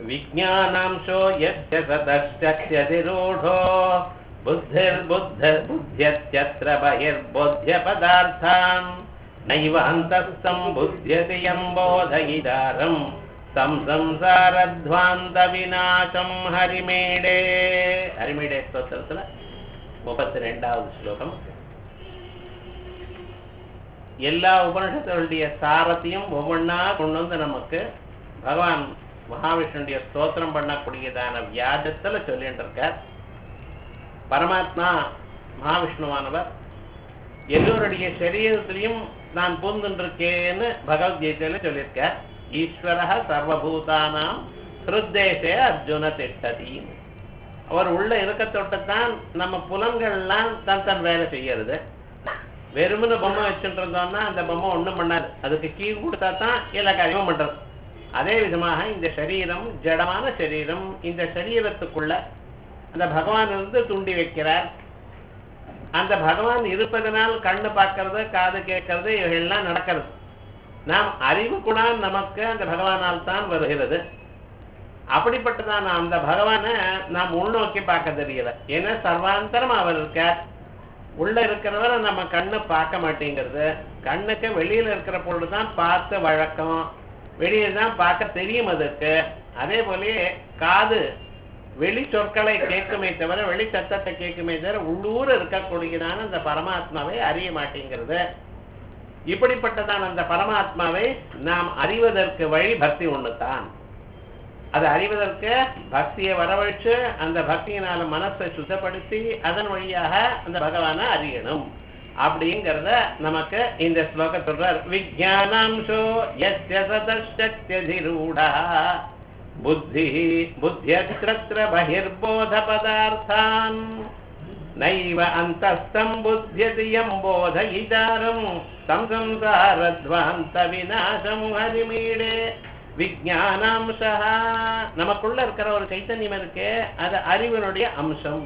विज्ञानांशो यस्य सतश्चक्ष्यतिरूढो बुद्धिर्बुद्ध बुद्ध्यत्यत्र बहिर्बोध्यपदार्थान् नैव अन्तस्थं बुध्यति यं बोधयिदारम् तं संसारध्वान्तविनाशं हरिमेडे हरिमेडे स्तोत्रத்தில் முப்பத்தி ரெண்டாவது ஸ்லோகம் எல்லா உபனிஷத்துடைய சாரத்தையும் ஒவ்வொன்றா கொண்டு வந்து நமக்கு பகவான் மகாவிஷ்ணுடைய ஸ்தோத்திரம் பண்ணக்கூடியதான வியாஜத்துல சொல்லிட்டு இருக்கார் பரமாத்மா மகாவிஷ்ணுவானவர் எல்லோருடைய சரீரத்திலையும் நான் பூந்துருக்கேன்னு பகவத்கீதையில சொல்லியிருக்கார் ஈஸ்வர சர்வபூதானாம் ஹிருத்தேசே அர்ஜுன திட்டதி அவர் உள்ள இருக்க தொட்டுத்தான் நம்ம புலன்கள்லாம் தன் தன் வேலை செய்யறது வெறுமனு பொம்மை வச்சுட்டு இருந்தோம்னா அந்த பொம்மை ஒண்ணும் பண்ணாது அதுக்கு கீ கொடுத்தா தான் எல்லா காரியமும் பண்றது அதே விதமாக இந்த சரீரம் ஜடமான சரீரம் இந்த சரீரத்துக்குள்ள அந்த பகவான் இருந்து தூண்டி வைக்கிறார் அந்த பகவான் இருப்பதனால் கண்ணு பார்க்கறது காது கேட்கறது இவைகள்லாம் நடக்கிறது நாம் அறிவு கூட நமக்கு அந்த பகவானால் தான் வருகிறது அப்படிப்பட்டதான அந்த பகவானை நாம் உள்நோக்கி பார்க்க தெரியல ஏன்னா சர்வாந்தரம் அவர் இருக்கார் உள்ள இருக்கிறவரை நம்ம கண்ணு பார்க்க மாட்டேங்கிறது கண்ணுக்கு வெளியில இருக்கிற பொருள் தான் பார்த்து வழக்கம் வெளியே தான் பார்க்க தெரியும் அதுக்கு அதே போலயே காது வெளி சொற்களை கேட்குமே தவிர வெளி சத்தத்தை கேட்குமே தவிர உள்ளூர் இருக்கக்கூடியதான அந்த பரமாத்மாவை அறிய மாட்டேங்கிறது இப்படிப்பட்டதான அந்த பரமாத்மாவை நாம் அறிவதற்கு வழி பக்தி ஒன்று தான் அதை அறிவதற்கு பக்தியை வரவழைச்சு அந்த பக்தியினால மனசை சுத்தப்படுத்தி அதன் வழியாக அந்த பகவானை அறியணும் அப்படிங்கிறத நமக்கு இந்த ஸ்லோக சொல்றார் விஜயானாம்சோ யஸ்ய சதசக்திரூடா புத்தி புத்தியத்திர பகிர்போத பதார்த்தான் நைவ அந்தஸ்தம் புத்தியதி யம் போதயிதாரம் தம் சம்சாரத்வாந்த விநாசம் ஹரிமீடே விஜயானாம்சா நமக்குள்ள இருக்கிற ஒரு சைத்தன்யம் இருக்கு அது அறிவினுடைய அம்சம்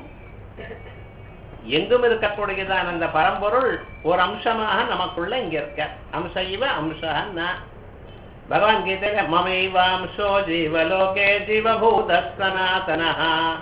எங்கும் இருக்கக்கூடியதான அந்த பரம்பொருள் ஒரு அம்சமாக நமக்குள்ள இங்க இருக்க அம்ச இவ அம்சா பகவான் கீதையில மமைவாம்சோ ஜீவலோகே ஜீவபூத சனாதனா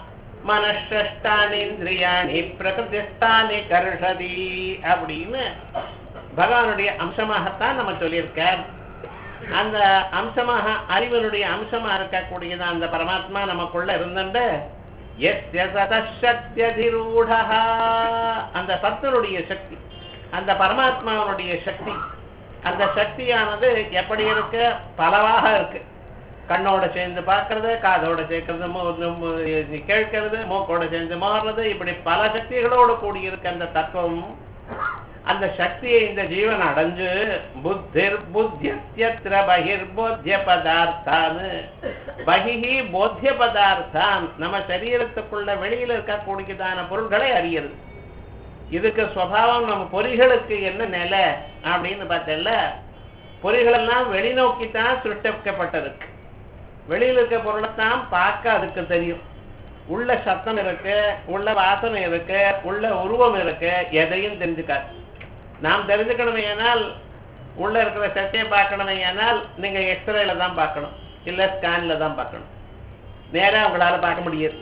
மனஷ்டானி இந்திரியாணி பிரகிருதிஸ்தானி கர்ஷதி அப்படின்னு பகவானுடைய அம்சமாகத்தான் நம்ம சொல்லியிருக்கார் அந்த அம்சமாக அறிவனுடைய அம்சமா இருக்கக்கூடியது அந்த பரமாத்மா நமக்குள்ள இருந்துட்டு எஸ்ய சதசக்தியதிரூடா அந்த சத்தனுடைய சக்தி அந்த பரமாத்மாவனுடைய சக்தி அந்த சக்தியானது எப்படி இருக்கு பலவாக இருக்கு கண்ணோட சேர்ந்து பார்க்கறது காதோட சேர்க்கறது கேட்கறது மூக்கோட சேர்ந்து மாறுறது இப்படி பல சக்திகளோடு கூடியிருக்க அந்த தத்துவம் அந்த சக்தியை இந்த ஜீவன் அடைஞ்சு புத்திர் புத்தியத்திர பகிர் போத்திய பதார்த்தான் பகிஹி போத்திய பதார்த்தான் நம்ம சரீரத்துக்குள்ள வெளியில இருக்கக்கூடியதான பொருள்களை அறியறது இதுக்கு சுவாவம் நம்ம பொறிகளுக்கு என்ன நிலை அப்படின்னு பார்த்தல பொறிகளெல்லாம் வெளிநோக்கித்தான் சிருஷ்டிக்கப்பட்டிருக்கு வெளியில இருக்க பொருளைத்தான் பார்க்க அதுக்கு தெரியும் உள்ள சத்தம் இருக்கு உள்ள வாசனை இருக்கு உள்ள உருவம் இருக்கு எதையும் தெரிஞ்சுக்காது நாம் தெரிஞ்சுக்கணுமே ஏனால் உள்ள இருக்கிற சட்டையை பார்க்கணுமே ஏனால் நீங்க எக்ஸ்ரேல தான் பார்க்கணும் இல்ல ஸ்கேன்ல தான் பார்க்கணும் நேரா உங்களால பார்க்க முடியாது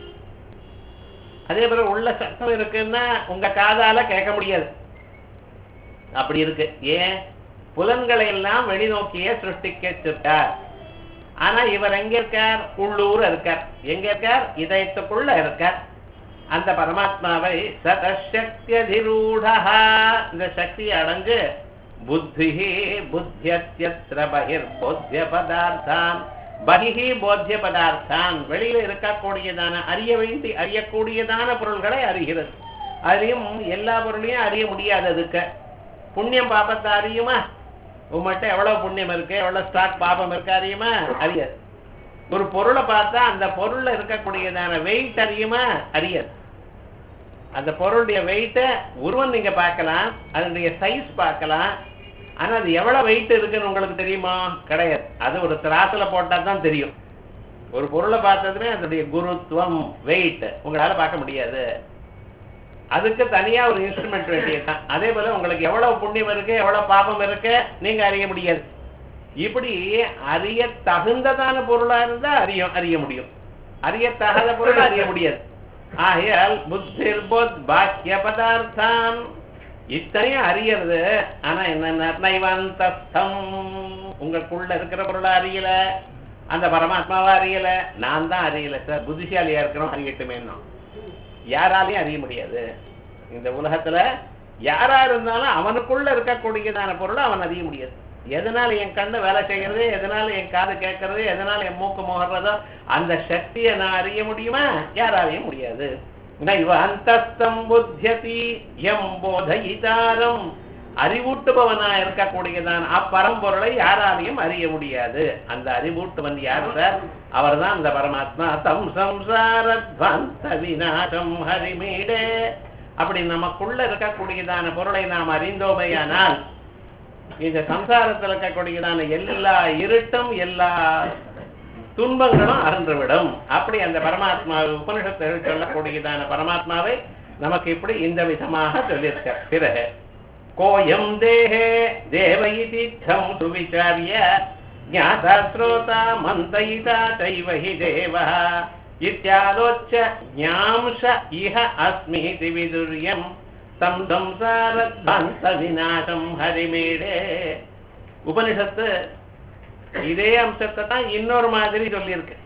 அதே போல உள்ள சத்தம் இருக்குன்னா உங்க காதால கேட்க முடியாது அப்படி இருக்கு ஏன் புலன்களை எல்லாம் வெளிநோக்கிய சிருஷ்டிக்கிட்டார் ஆனா இவர் எங்க இருக்கார் உள்ளூர் இருக்கார் எங்க இருக்கார் இதயத்துக்குள்ள இருக்கார் அந்த பரமாத்மாவை சதசக்தியதிரூடா இந்த சக்தியை அடைஞ்சு புத்தி புத்தியத்தியத்திர பகிர் போத்திய பதார்த்தான் பகிஹி போத்திய பதார்த்தான் வெளியில இருக்கக்கூடியதான அறிய வேண்டி அறியக்கூடியதான பொருள்களை அறிகிறது அறியும் எல்லா பொருளையும் அறிய முடியாது அதுக்கு புண்ணியம் பாபத்தை அறியுமா உங்கள்கிட்ட எவ்வளவு புண்ணியம் இருக்கு எவ்வளவு ஸ்டாக் பாபம் இருக்கு அறியுமா அறியாது ஒரு பொருளை பார்த்தா அந்த பொருள்ல இருக்கக்கூடியதான வெயிட் அறியுமா அறியாது அந்த பொருளுடைய வெயிட்டை உருவம் நீங்க பார்க்கலாம் அதனுடைய சைஸ் பார்க்கலாம் ஆனா அது எவ்வளவு வெயிட் இருக்குன்னு உங்களுக்கு தெரியுமா கிடையாது அது ஒரு திராசுல போட்டா தான் தெரியும் ஒரு பொருளை பார்த்ததுமே அதனுடைய குருத்துவம் வெயிட் உங்களால பார்க்க முடியாது அதுக்கு தனியா ஒரு இன்ஸ்ட்ருமெண்ட் வேண்டியதுதான் அதே போல உங்களுக்கு எவ்வளவு புண்ணியம் இருக்கு எவ்வளவு பாபம் இருக்கு நீங்க அறிய முடியாது இப்படி அறிய தகுந்ததான பொருளா இருந்தா அறிய அறிய முடியும் அறிய தகாத பொருள் அறிய முடியாது ஆகையால் புத்திர் புத் பாக்கிய பதார்த்தம் இத்தனையும் அறியறது ஆனா என்ன நைவந்தஸ்தம் உங்களுக்குள்ள இருக்கிற பொருளை அறியல அந்த பரமாத்மாவை அறியல நான் தான் அறியல சார் புத்திசாலியா இருக்கிறோம் அறியட்டுமே யாராலையும் அறிய முடியாது இந்த உலகத்துல யாரா இருந்தாலும் அவனுக்குள்ள இருக்கக்கூடியதான பொருளை அவன் அறிய முடியாது எதனால என் கண்ணு வேலை செய்யறது எதனால என் காது கேட்கறது எதனால என் மூக்கு முகர்றதோ அந்த சக்தியை நான் அறிய முடியுமா யாராலையும் முடியாது நைவ அந்தஸ்தம் புத்தியதி எம் போதயிதாரம் அறிவூட்டுபவனா இருக்கக்கூடியதான் அப்பரம்பொருளை யாராலையும் அறிய முடியாது அந்த அறிவூட்டுவன் யார் சார் அவர்தான் அந்த பரமாத்மா தம் சம்சாரத்வந்த விநாசம் ஹரிமீடே அப்படி நமக்குள்ள இருக்கக்கூடியதான பொருளை நாம் அறிந்தோமையானால் இந்த சம்சாரத்தில் இருக்கக்கூடியதான எல்லா இருட்டும் எல்லா துன்பங்களும் அகன்றுவிடும் அப்படி அந்த பரமாத்மா உபனிஷத்தில் சொல்லக்கூடியதான பரமாத்மாவை நமக்கு இப்படி இந்த விதமாக சொல்லியிருக்க பிறகு கோயம் தேஹே தேவ இதித்தம் சுவிச்சாரிய ஞாதா ஸ்ரோதா மந்தயிதா தைவ ஹி தேவः இத்தியாலோச்ச ஞாம்ச இஹ அஸ்மீதி விதுர்யம் தம் சம்சாரத்வந்த விநாசம் ஹரிமேடே உபனிஷத்து இதே அம்சத்தை தான் இன்னொரு மாதிரி சொல்லியிருக்கு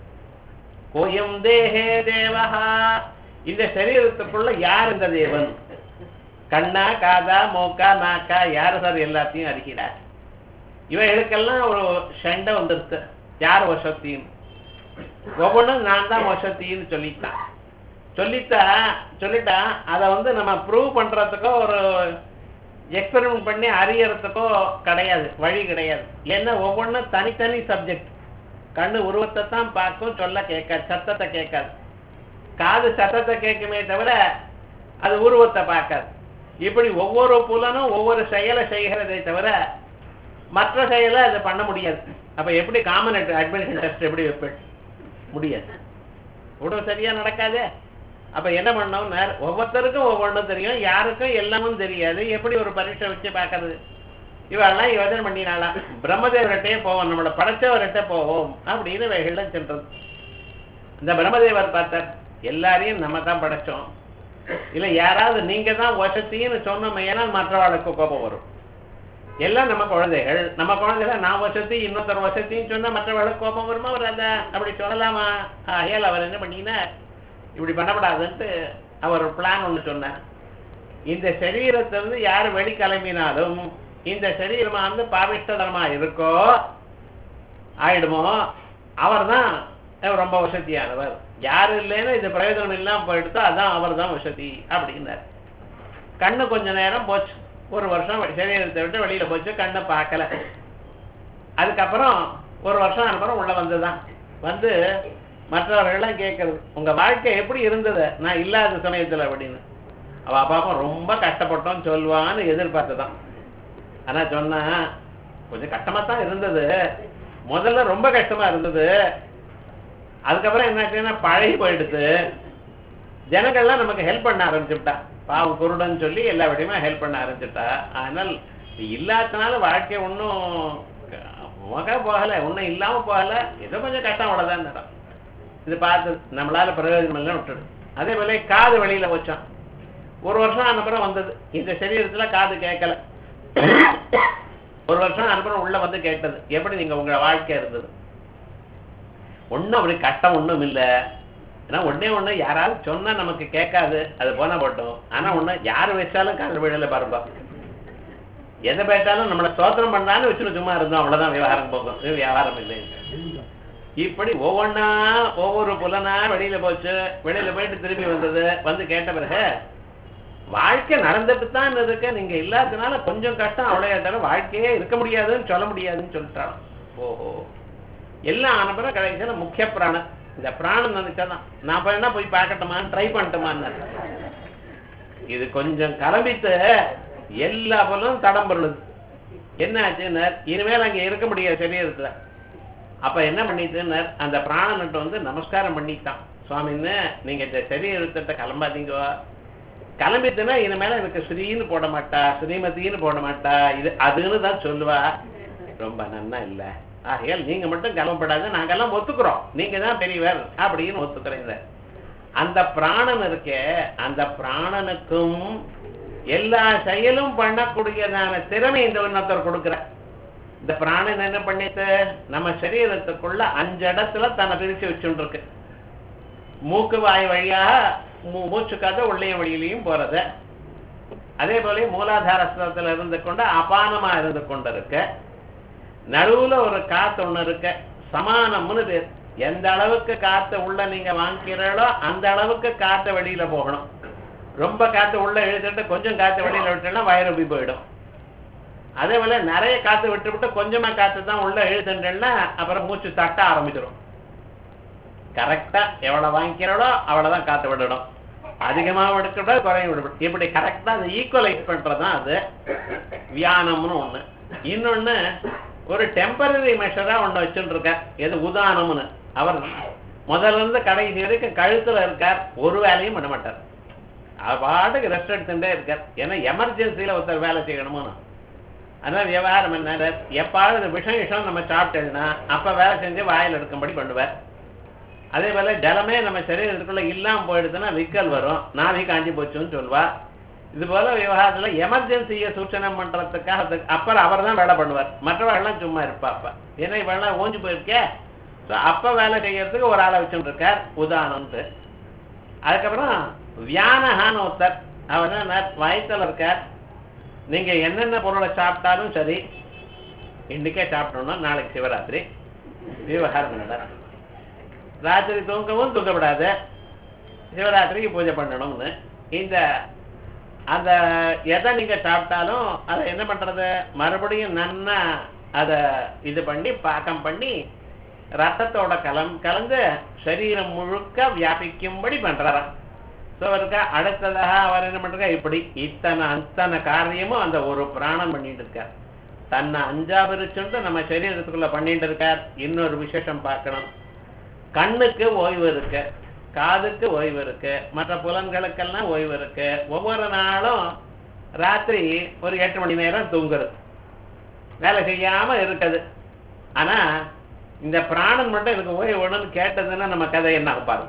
கோயம் தேஹே தேவஹா இந்த சரீரத்துக்குள்ள யார் இந்த தேவன் கண்ணா காதா மூக்கா நாக்கா யார் சார் எல்லாத்தையும் அறிகிறார் இவைகளுக்கெல்லாம் ஒரு சண்டை வந்துருச்சு யார் வசத்தின்னு ஒவ்வொன்றும் நான் தான் வசத்தின்னு சொல்லிட்டான் சொல்லிட்டா சொல்லிட்டா அதை வந்து நம்ம ப்ரூவ் பண்றதுக்கோ ஒரு எக்ஸ்பெரிமெண்ட் பண்ணி அறியறதுக்கோ கிடையாது வழி கிடையாது ஏன்னா ஒவ்வொன்றும் தனித்தனி சப்ஜெக்ட் கண்ணு உருவத்தை தான் பார்க்கும் சொல்ல கேட்காது சத்தத்தை கேட்காது காது சத்தத்தை கேட்குமே தவிர அது உருவத்தை பார்க்காது இப்படி ஒவ்வொரு புலனும் ஒவ்வொரு செயலை செய்கிறதே தவிர மற்ற செயலை அது பண்ண முடியாது அப்ப எப்படி காமன் அட்மிஷன் டெஸ்ட் எப்படி வைப்பேன் முடியாது இவ்வளவு சரியா நடக்காதே அப்ப என்ன பண்ணோம் ஒவ்வொருத்தருக்கும் ஒவ்வொன்றும் தெரியும் யாருக்கும் எல்லாமும் தெரியாது எப்படி ஒரு பரீட்சை வச்சு பார்க்கறது இவெல்லாம் யோசனை பண்ணினாளா பிரம்மதேவர்கிட்டே போவோம் நம்மளை படைச்சவர்கிட்ட போவோம் அப்படின்னு வெகுள்ள சென்றது இந்த பிரம்மதேவர் பார்த்தார் எல்லாரையும் நம்ம தான் படைச்சோம் இல்ல யாராவது நீங்க தான் வசத்தின்னு சொன்னோம் ஏனால் மற்றவாளுக்கு கோபம் வரும் எல்லாம் நம்ம குழந்தைகள் நம்ம குழந்தைகள் நான் வசதி இன்னொருத்தர் வசத்தின்னு சொன்னா மற்றவர்களுக்கு கோபம் வருமா வராத அப்படி சொல்லலாமா ஆகையால் அவர் என்ன பண்ணினா இப்படி பண்ணப்படாதுன்ட்டு அவர் ஒரு பிளான் ஒன்று சொன்னார் இந்த சரீரத்திலிருந்து யார் வெளி கிளம்பினாலும் இந்த சரீரமா வந்து பாவிஷ்டதனமா இருக்கோ ஆயிடுமோ அவர் தான் ரொம்ப வசதியானவர் யாரு இல்லைன்னா இது பிரயோஜனம் இல்லாம போயிடுதோ அதான் அவர் தான் வசதி அப்படின்னார் கண்ணு கொஞ்ச நேரம் போச்சு ஒரு வருஷம் சரீரத்தை விட்டு வெளியில போச்சு கண்ணை பார்க்கல அதுக்கப்புறம் ஒரு வருஷம் அனுப்புறம் உள்ள வந்துதான் வந்து மற்றவர்கள்லாம் கேட்கறது உங்க வாழ்க்கை எப்படி இருந்தது நான் இல்லாத சமயத்துல அப்படின்னு அவ பாப்பா ரொம்ப கஷ்டப்பட்டோம் சொல்லுவான்னு எதிர்பார்த்துதான் ஆனா சொன்னா கொஞ்சம் கஷ்டமா தான் இருந்தது முதல்ல ரொம்ப கஷ்டமா இருந்தது அதுக்கப்புறம் என்னாச்சுன்னா பழகி போயிடுது ஜனங்கள்லாம் நமக்கு ஹெல்ப் பண்ண ஆரம்பிச்சுட்டா பாவம் குருடன் சொல்லி எல்லா விடையுமே ஹெல்ப் பண்ண ஆரம்பிச்சுட்டா ஆனால் இல்லாதனால வாழ்க்கை ஒன்றும் முக போகல ஒன்றும் இல்லாம போகல ஏதோ கொஞ்சம் கஷ்டம் அவ்வளோதான் நடம் இது பார்த்து நம்மளால பிரயோஜனம் எல்லாம் விட்டுடும் அதே போல காது வெளியில வச்சோம் ஒரு வருஷம் அனுப்புறம் வந்தது இந்த சரீரத்துல காது கேட்கல ஒரு வருஷம் அனுப்புறம் உள்ள வந்து கேட்டது எப்படி நீங்க உங்க வாழ்க்கை இருந்தது ஒன்றும் அப்படி கஷ்டம் ஒன்றும் இல்லை ஏன்னா ஒன்னே ஒண்ணு யாராவது சொன்னா நமக்கு கேட்காது அது போனா போட்டோம் ஆனா ஒண்ணு யாரு வச்சாலும் காதல் விடல பாருப்பா எதை பேட்டாலும் நம்மளை சோதனம் பண்ணான்னு வச்சுட்டு சும்மா இருந்தோம் அவ்வளவுதான் விவகாரம் போகும் இது வியாபாரம் இல்லை இப்படி ஒவ்வொன்னா ஒவ்வொரு புலனா வெளியில போச்சு வெளியில போயிட்டு திரும்பி வந்தது வந்து கேட்ட பிறகு வாழ்க்கை நடந்துட்டு தான் இருக்கு நீங்க இல்லாததுனால கொஞ்சம் கஷ்டம் அவ்வளோ தவிர வாழ்க்கையே இருக்க முடியாதுன்னு சொல்ல முடியாதுன்னு சொல்லிட்டான் ஓஹோ எல்லாம் ஆன பிறகு கடைசியில முக்கிய பிராணம் இந்த பிராணம் நினைச்சாதான் நான் போய் என்ன போய் பார்க்கட்டுமான்னு ட்ரை பண்ணட்டுமான்னு இது கொஞ்சம் கிளம்பிட்டு எல்லா பொருளும் தடம் பொருளுது என்ன ஆச்சுன்னு இனிமேல் அங்க இருக்க முடியாது சரீரத்துல அப்ப என்ன பண்ணிட்டுன்னு அந்த பிராணன்ட்டு வந்து நமஸ்காரம் பண்ணிட்டான் சுவாமின்னு நீங்க இந்த சரீரத்திட்ட கிளம்பாதீங்க கிளம்பிட்டுனா இனிமேல எனக்கு ஸ்ரீன்னு போட மாட்டா ஸ்ரீமதின்னு போட மாட்டா இது அதுன்னு தான் சொல்லுவா ரொம்ப நன்னா இல்ல ஆகையால் நீங்க மட்டும் கவலைப்படாத நாங்கெல்லாம் ஒத்துக்கிறோம் நீங்க தான் பெரியவர் அப்படின்னு ஒத்துக்கிறீங்க அந்த பிராணன் இருக்கே அந்த பிராணனுக்கும் எல்லா செயலும் பண்ணக்கூடியதான திறமை இந்த இன்னொருத்தர் கொடுக்குற இந்த பிராணன் என்ன பண்ணிட்டு நம்ம சரீரத்துக்குள்ள அஞ்சு இடத்துல தன்னை பிரிச்சு வச்சுட்டு இருக்கு மூக்கு வாய் வழியாக மூ- மூச்சு காத்த உள்ளையும் வழியிலையும் போறது அதே போல மூலாதார ஸ்தலத்துல இருந்து கொண்டு அபானமா இருந்து கொண்டு இருக்கு நடுவுல ஒரு காத்து ஒண்ணு இருக்கு சமானம்னு பேர் எந்த அளவுக்கு காத்து உள்ள நீங்க வாங்கிக்கிறீங்களோ அந்த அளவுக்கு காத்து வெளியில போகணும் ரொம்ப காத்து உள்ள இழுத்துட்டு கொஞ்சம் காத்து வெளியில விட்டோம்னா வயிறு உப்பி போயிடும் அதே போல நிறைய காத்து விட்டு விட்டு கொஞ்சமா காத்து தான் உள்ள இழுத்துட்டேன்னா அப்புறம் மூச்சு தட்ட ஆரம்பிச்சிடும் கரெக்டா எவ்வளவு வாங்கிக்கிறோளோ அவ்வளவுதான் காத்து விடணும் அதிகமாக எடுக்கக்கூடாது குறையும் விடக்கூடாது இப்படி கரெக்டா அதை ஈக்குவலைஸ் பண்றதுதான் அது வியானம்னு ஒண்ணு இன்னொன்னு ஒரு டெம்பரரி மெஷரா ஒண்ணு வச்சுட்டு இருக்கார் எது உதானம்னு அவர் முதல்ல இருந்து கடைசி வரைக்கும் கழுத்துல இருக்கார் ஒரு வேலையும் பண்ண மாட்டார் அவர் பாட்டுக்கு ரெஸ்ட் எடுத்துட்டே இருக்கார் ஏன்னா எமர்ஜென்சியில ஒருத்தர் வேலை செய்யணுமோன்னு அதனால விவகாரம் என்ன எப்பாவது விஷம் விஷம் நம்ம சாப்பிட்டோம்னா அப்ப வேலை செஞ்சு வாயில் எடுக்கும்படி பண்ணுவார் அதே போல ஜலமே நம்ம சரீரத்துக்குள்ள இல்லாம போயிடுதுன்னா விக்கல் வரும் நாவி காஞ்சி போச்சுன்னு சொல்வா இது போல விவகாரத்துல எமர்ஜென்சியை சூச்சனம் பண்றதுக்காக அதுக்கு அப்புறம் அவர் தான் வேலை பண்ணுவார் மற்றவர்கள்லாம் சும்மா இருப்பா அப்ப ஏன்னா இவெல்லாம் ஓஞ்சு போயிருக்கே ஸோ அப்ப வேலை செய்யறதுக்கு ஒரு ஆளை வச்சுட்டு இருக்கார் உதாரணம்ட்டு அதுக்கப்புறம் வியானஹான்னு ஒருத்தர் அவர் என்ன வயத்துல இருக்கார் நீங்க என்னென்ன பொருளை சாப்பிட்டாலும் சரி இன்னைக்கே சாப்பிட்டோம்னா நாளைக்கு சிவராத்திரி விவகாரம் நடக்கும் ராத்திரி தூங்கவும் தூங்கப்படாது சிவராத்திரிக்கு பூஜை பண்ணணும்னு இந்த அந்த எதை நீங்க சாப்பிட்டாலும் அதை என்ன பண்றது மறுபடியும் நன்னா அதை இது பண்ணி பாக்கம் பண்ணி ரத்தத்தோட கலம் கலந்து சரீரம் முழுக்க வியாபிக்கும்படி பண்றாராம் ஸோ அவருக்கு அடுத்ததாக அவர் என்ன பண்றாரு இப்படி இத்தனை அத்தனை காரியமும் அந்த ஒரு பிராணம் பண்ணிட்டு இருக்கார் தன்னை அஞ்சா பிரிச்சுட்டு நம்ம சரீரத்துக்குள்ள பண்ணிட்டு இருக்கார் இன்னொரு விசேஷம் பார்க்கணும் கண்ணுக்கு ஓய்வு இருக்கு காதுக்கு ஓய்வு இருக்கு மற்ற புலன்களுக்கெல்லாம் ஓய்வு இருக்கு ஒவ்வொரு நாளும் ராத்திரி ஒரு எட்டு மணி நேரம் தூங்குறது வேலை செய்யாம இருக்குது ஆனா இந்த பிராணன் மட்டும் எனக்கு ஓய்வு வேணும்னு கேட்டதுன்னா நம்ம கதை என்ன ஆகும் பாருங்க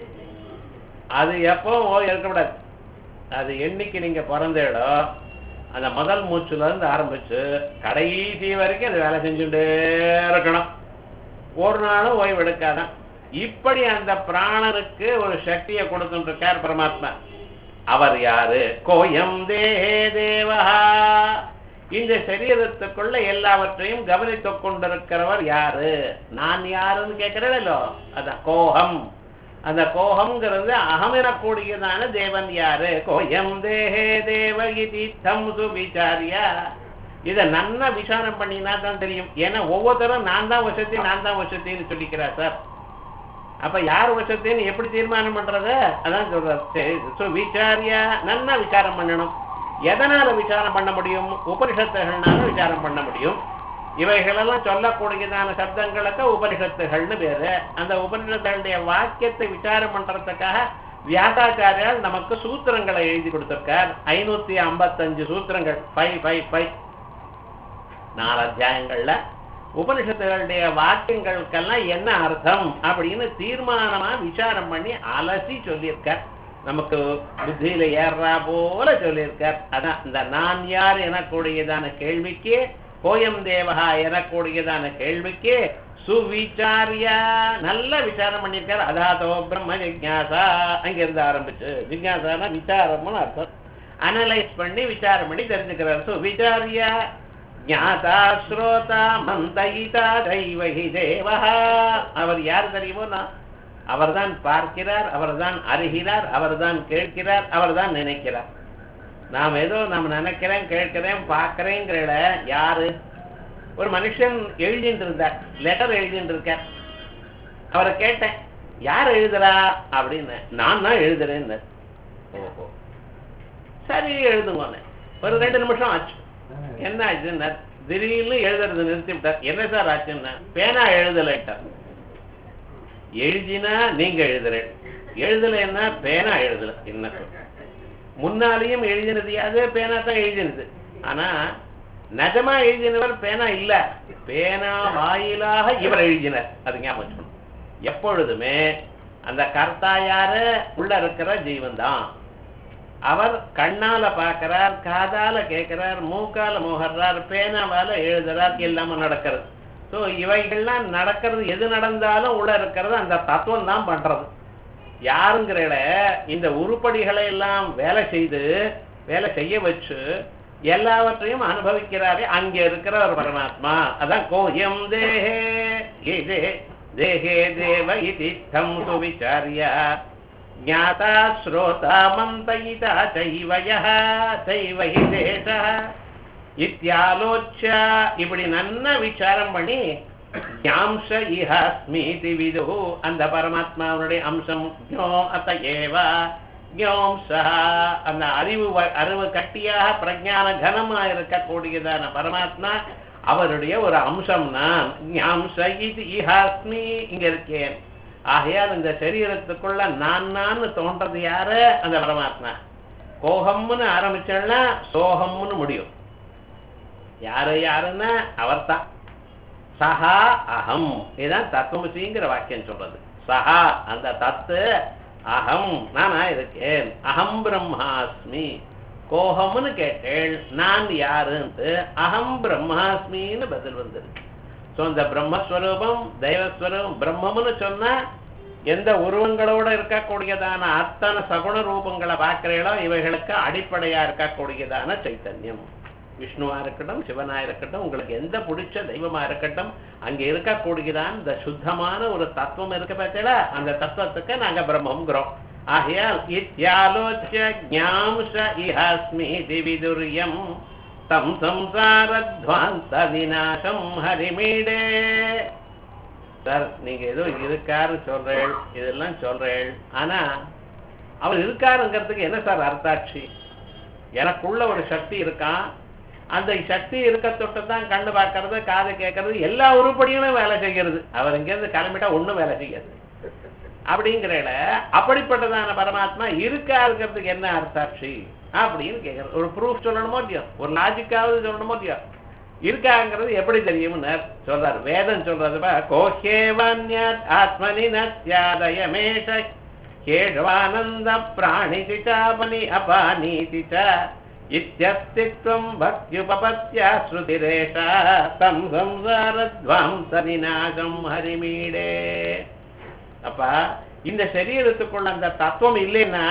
அது எப்பவும் ஓய்வு இருக்கக்கூடாது அது என்னைக்கு நீங்க பிறந்தேடோ அந்த முதல் மூச்சுல இருந்து ஆரம்பிச்சு கடைசி வரைக்கும் அது வேலை செஞ்சுட்டே இருக்கணும் ஒரு நாளும் ஓய்வு எடுக்காதான் இப்படி அந்த பிராணனுக்கு ஒரு சக்தியை கொடுத்துட்டு இருக்கார் பரமாத்மா அவர் யாரு கோயம் தேஹே தேவஹா இந்த சரீரத்துக்குள்ள எல்லாவற்றையும் கவனித்துக் கொண்டிருக்கிறவர் யாரு நான் யாருன்னு கேட்கிறேன் அதான் கோகம் அந்த கோகம்ங்கிறது அகம் எனக்கூடியதான தேவன் யாரு கோயம் தேஹே தேவ இதி தம் சுவிச்சாரியா இதை நன்னா விசாரம் பண்ணினா தான் தெரியும் ஏன்னா ஒவ்வொருத்தரும் நான் தான் வசதி நான் தான் வசதின்னு சொல்லிக்கிறா சார் அப்ப யார் வசத்தின்னு எப்படி தீர்மானம் பண்றது அதான் சொல்ற விசாரியா நன்னா விசாரம் பண்ணணும் எதனால விசாரம் பண்ண முடியும் உபனிஷத்துகள்னால விசாரம் பண்ண முடியும் இவைகளெல்லாம் சொல்லக்கூடியதான சப்தங்களுக்கு உபனிஷத்துகள்னு பேரு அந்த உபனிஷத்துகளுடைய வாக்கியத்தை விசாரம் பண்றதுக்காக வியாசாச்சாரியால் நமக்கு சூத்திரங்களை எழுதி கொடுத்திருக்கார் ஐநூத்தி ஐம்பத்தஞ்சு சூத்திரங்கள் ஃபைவ் ஃபைவ் ஃபைவ் நாலு அத்தியாயங்கள்ல உபனிஷத்துகளுடைய வாக்கியங்களுக்கெல்லாம் என்ன அர்த்தம் அப்படின்னு தீர்மானமா விசாரம் பண்ணி அலசி சொல்லியிருக்கார் நமக்கு புத்தியில ஏறா போல சொல்லியிருக்கார் அதான் இந்த நான் யார் எனக்கூடியதான கேள்விக்கு கோயம் தேவகா எனக்கூடியதான கேள்விக்கு சுவிச்சாரியா நல்ல விசாரம் பண்ணியிருக்கார் அதாதோ பிரம்ம ஜிக்யாசா அங்கிருந்து ஆரம்பிச்சு ஜிக்யாசானா விசாரம்னு அர்த்தம் அனலைஸ் பண்ணி விசாரம் பண்ணி தெரிஞ்சுக்கிறார் சுவிச்சாரியா ஞாதா ஸ்ரோதா மந்தயிதா தெய்வகி தேவஹா அவர் யார் தெரியுமோ நான் அவர்தான் பார்க்கிறார் அவர்தான் அறிகிறார் அவர்தான் கேட்கிறார் அவர்தான் நினைக்கிறார் நாம் ஏதோ நாம் நினைக்கிறேன் கேட்கிறேன் பார்க்கிறேங்கிற யாரு ஒரு மனுஷன் எழுதிட்டு இருந்தார் லெட்டர் எழுதிட்டு இருக்கார் அவரை கேட்டேன் யார் எழுதுறா அப்படின்னு நான் தான் எழுதுறேன்னு ஓஹோ சரி எழுதுங்க ஒரு ரெண்டு நிமிஷம் ஆச்சு என்ன ஆச்சுன்னா திடீர்னு எழுதுறது நிறுத்தி விட்டார் என்ன சார் ஆச்சுன்னா பேனா எழுதலைட்டார் எழுதினா நீங்க எழுதுற எழுதலைன்னா பேனா எழுதல என்ன சொல் முன்னாலேயும் எழுதினது யாது பேனா தான் எழுதினது ஆனா நிஜமா எழுதினவர் பேனா இல்ல பேனா வாயிலாக இவர் எழுதினர் அது ஞாபகம் வச்சுக்கணும் எப்பொழுதுமே அந்த கர்த்தா யாரு உள்ள இருக்கிற ஜீவன் தான் அவர் கண்ணால பார்க்கிறார் காதால கேட்கிறார் மூக்கால முகர்றார் பேனாவால எழுதுறார் எல்லாமே நடக்கிறது சோ இவைகள்லாம் நடக்கிறது எது நடந்தாலும் உள்ள இருக்கிறது அந்த தத்துவம் தான் பண்றது யாருங்கிற இந்த உருப்படிகளை எல்லாம் வேலை செய்து வேலை செய்ய வச்சு எல்லாவற்றையும் அனுபவிக்கிறாரே அங்க இருக்கிற ஒரு பரமாத்மா அதான் கோயம் தேஹே ஏதே தேஹே தேவ இதித்தம் சுவிச்சாரியா ஞாதா ஸ்ரோதா மந்தயிதா சைவ யஹ சைவ ஹி தேசः இத்தியாலோச்ச இப்படி நன்னா விசாரம் பண்ணி ஞாம்ச இஹஸ்மீதி விது அந்த பரமாத்மாவுடைய அம்சம் ஞோ அத்த ஏவா ஞோம்சா அந்த அறிவு வ- அறிவு கட்டியாக பிரஞான கனமா இருக்கக்கூடியதான பரமாத்மா அவருடைய ஒரு அம்சம் நான் ஞாம்ச இது இஹாஸ்மி இங்க இருக்கேன் ஆகையால் இந்த சரீரத்துக்குள்ள நான் நான் தோன்றது யாரு அந்த பரமாத்மா கோகம்னு ஆரம்பிச்சோம்னா சோகம்னு முடியும் யாரு யாருன்னா அவர்தான் சஹா அகம் இதுதான் தத்துவமசிங்கிற வாக்கியம் சொல்றது சஹா அந்த தத்து அகம் நானா இருக்கேன் அகம் பிரம்மாஸ்மி கோஹம்னு கேட்டேள் நான் யாருன்ட்டு அகம் பிரம்மாஸ்மின்னு பதில் வந்திருக்கு ஸோ இந்த பிரம்மஸ்வரூபம் தெய்வஸ்வரூபம் பிரம்மம்னு சொன்னா எந்த உருவங்களோட இருக்கக்கூடியதான அத்தனை சகுண ரூபங்களை பார்க்கிறீங்களோ இவைகளுக்கு அடிப்படையா இருக்கக்கூடியதான சைத்தன்யம் விஷ்ணுவா இருக்கட்டும் சிவனா இருக்கட்டும் உங்களுக்கு எந்த பிடிச்ச தெய்வமா இருக்கட்டும் அங்க இருக்கக்கூடியதான் இந்த சுத்தமான ஒரு தத்துவம் இருக்கு பார்த்தீங்களா அந்த தத்துவத்துக்கு நாங்க பிரம்மங்கிறோம் ஆகையால் இத்தியாலோச்ச ஞாம்ச இஹாஸ்மி திவிதுரியம் தம் சம்சாரத்வாந்த விநாசம் ஹரிமீடே சார் நீங்க ஏதோ இருக்காரு சொல்றேள் இதெல்லாம் சொல்றேள் ஆனா அவர் இருக்காருங்கிறதுக்கு என்ன சார் அர்த்தாட்சி எனக்குள்ள ஒரு சக்தி இருக்கான் அந்த சக்தி இருக்க தொட்டு தான் கண்ணு பார்க்கறது காது கேட்கறது எல்லா உருப்படிகளும் வேலை செய்கிறது அவர் இங்கேருந்து கிளம்பிட்டா ஒண்ணும் வேலை செய்யாது அப்படிங்கிறல அப்படிப்பட்டதான பரமாத்மா இருக்காருங்கிறதுக்கு என்ன அர்த்தாட்சி அப்படின்னு கேட்கறது ஒரு ப்ரூஃப் சொல்லணுமோ இல்லையோ ஒரு லாஜிக்காவது சொல்லணுமோ இல்லையோ இருக்காங்கிறது எப்படி தெரியும்னு சொல்றாரு வேதம் சொல்றதுப்பா கோஹேவன்யாத் ஆத்மனி நத்யாதயமேஷ கேஷவானந்த பிராணிதி சாபனி அபானீதி ச இத்தியஸ்தித்வம் பக்தியுபபத்யா ஸ்ருதிரேஷா தம் சம்சாரத்வாம் தனிநாசம் ஹரிமீடே அப்பா இந்த சரீரத்துக்குள்ள அந்த தத்துவம் இல்லைன்னா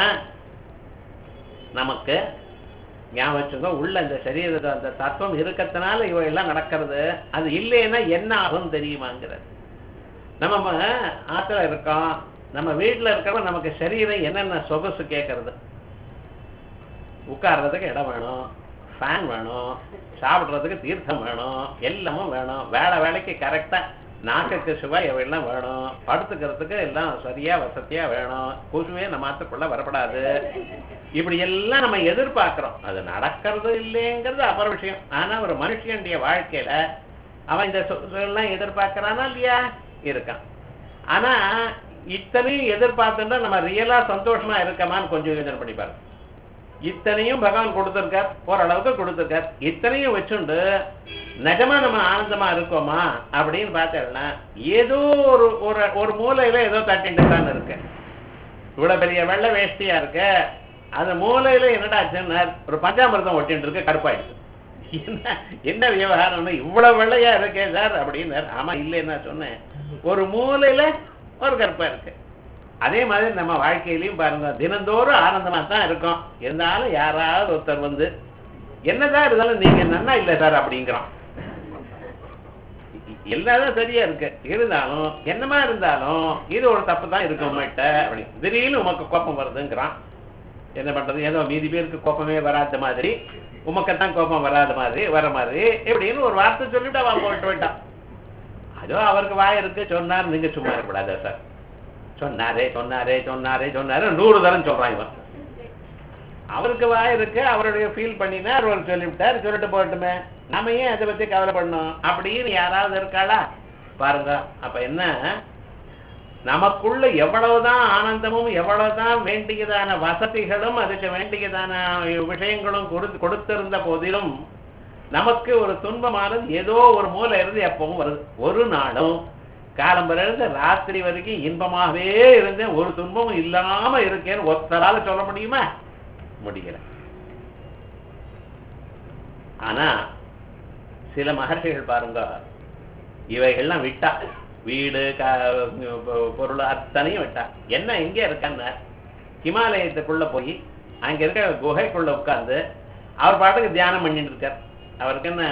நமக்கு ஞாபகம் வச்சுக்கோ உள்ள இந்த சரீரத்தை அந்த தத்துவம் இருக்கறதுனால இவ எல்லாம் நடக்கிறது அது இல்லைன்னா என்ன ஆகும் தெரியுமாங்கிறது நம்ம ஆத்துல இருக்கோம் நம்ம வீட்டுல இருக்கிறவங்க நமக்கு சரீரம் என்னென்ன சொகசு கேட்கறது உட்கார்றதுக்கு இடம் வேணும் ஃபேன் வேணும் சாப்பிடுறதுக்கு தீர்த்தம் வேணும் எல்லாமும் வேணும் வேலை வேலைக்கு கரெக்டா நாக்குக்கு சுவை எல்லாம் வேணும் படுத்துக்கிறதுக்கு எல்லாம் சரியா வசதியா வேணும் கொசுவே நம்ம ஆத்துக்குள்ள வரப்படாது இப்படி எல்லாம் நம்ம எதிர்பார்க்கிறோம் அது நடக்கிறது இல்லைங்கிறது அப்புற விஷயம் ஆனா ஒரு மனுஷனுடைய வாழ்க்கையில அவன் இந்த எல்லாம் எதிர்பார்க்கறானா இல்லையா இருக்கான் ஆனா இத்தனையும் எதிர்பார்த்துட்டா நம்ம ரியலா சந்தோஷமா இருக்கமான்னு கொஞ்சம் யோசனை பண்ணி பாருங்க இத்தனையும் பகவான் கொடுத்திருக்கார் ஓரளவுக்கு கொடுத்திருக்கார் இத்தனையும் வச்சுண்டு நிஜமா நம்ம ஆனந்தமா இருக்கோமா அப்படின்னு பார்த்தேன்னா ஏதோ ஒரு ஒரு ஒரு மூலையில ஏதோ தட்டிட்டு தான் இருக்கு இவ்வளவு பெரிய வெள்ளை வேஷ்டியா இருக்கு அந்த மூலையில என்னடா ஆச்சுன்னா ஒரு பஞ்சாமிர்தம் ஒட்டிட்டு இருக்கு கருப்பாயிடுச்சு என்ன என்ன விவகாரம்னு இவ்வளவு வெள்ளையா இருக்கே சார் அப்படின்னு ஆமா இல்லைன்னு நான் சொன்னேன் ஒரு மூலையில ஒரு கருப்பா இருக்கு அதே மாதிரி நம்ம வாழ்க்கையிலையும் பாருங்க தினந்தோறும் ஆனந்தமா தான் இருக்கும் இருந்தாலும் யாராவது ஒருத்தர் வந்து என்னதான் இருந்தாலும் நீங்க நன்னா இல்லை சார் அப்படிங்கிறான் எல்லாரும் சரியா இருக்கு இருந்தாலும் என்னமா இருந்தாலும் இது ஒரு தப்பு தான் இருக்கு உங்கள்கிட்ட அப்படி திடீர்னு உமக்கு கோபம் வருதுங்கிறான் என்ன பண்றது ஏதோ மீதி பேருக்கு கோபமே வராத மாதிரி உமக்கத்தான் கோபம் வராத மாதிரி வர மாதிரி எப்படின்னு ஒரு வார்த்தை சொல்லிட்டு அவன் போட்டு போயிட்டான் அதோ அவருக்கு வாய் இருக்கு சொன்னார் நீங்க சும்மா இருக்கக்கூடாதா சார் சொன்னாரே சொன்னாரே சொன்னாரே சொன்னாரு நூறு தரம் சொல்றான் இவன் அவருக்கு வாய் இருக்கு அவருடைய ஃபீல் பண்ணினார் அவர் சொல்லிவிட்டார் சொல்லிட்டு போகட்டுமே நாம ஏன் அதை பத்தி கவலைப்படணும் அப்படின்னு யாராவது இருக்காளா பாருங்க அப்ப என்ன நமக்குள்ள எவ்வளவுதான் ஆனந்தமும் எவ்வளவுதான் வேண்டியதான வசதிகளும் அதுக்கு வேண்டியதான விஷயங்களும் கொடுத்து கொடுத்திருந்த போதிலும் நமக்கு ஒரு துன்பமானது ஏதோ ஒரு மூலை இருந்து எப்பவும் வருது ஒரு நாளும் காலம்பர இருந்து ராத்திரி வரைக்கும் இன்பமாகவே இருந்தேன் ஒரு துன்பமும் இல்லாம இருக்கேன்னு ஒத்தரால சொல்ல முடியுமா முடியல ஆனா சில மகர்ஷிகள் பாருங்க இவைகள்லாம் விட்டா வீடு க- பொ- பொருள் அத்தனையும் விட்டா என்ன எங்க இருக்கான்னு ஹிமாலயத்துக்குள்ள போய் அங்க இருக்க குகைக்குள்ள உட்கார்ந்து அவர் பாட்டுக்கு தியானம் பண்ணிட்டு இருக்கார் அவருக்கு என்ன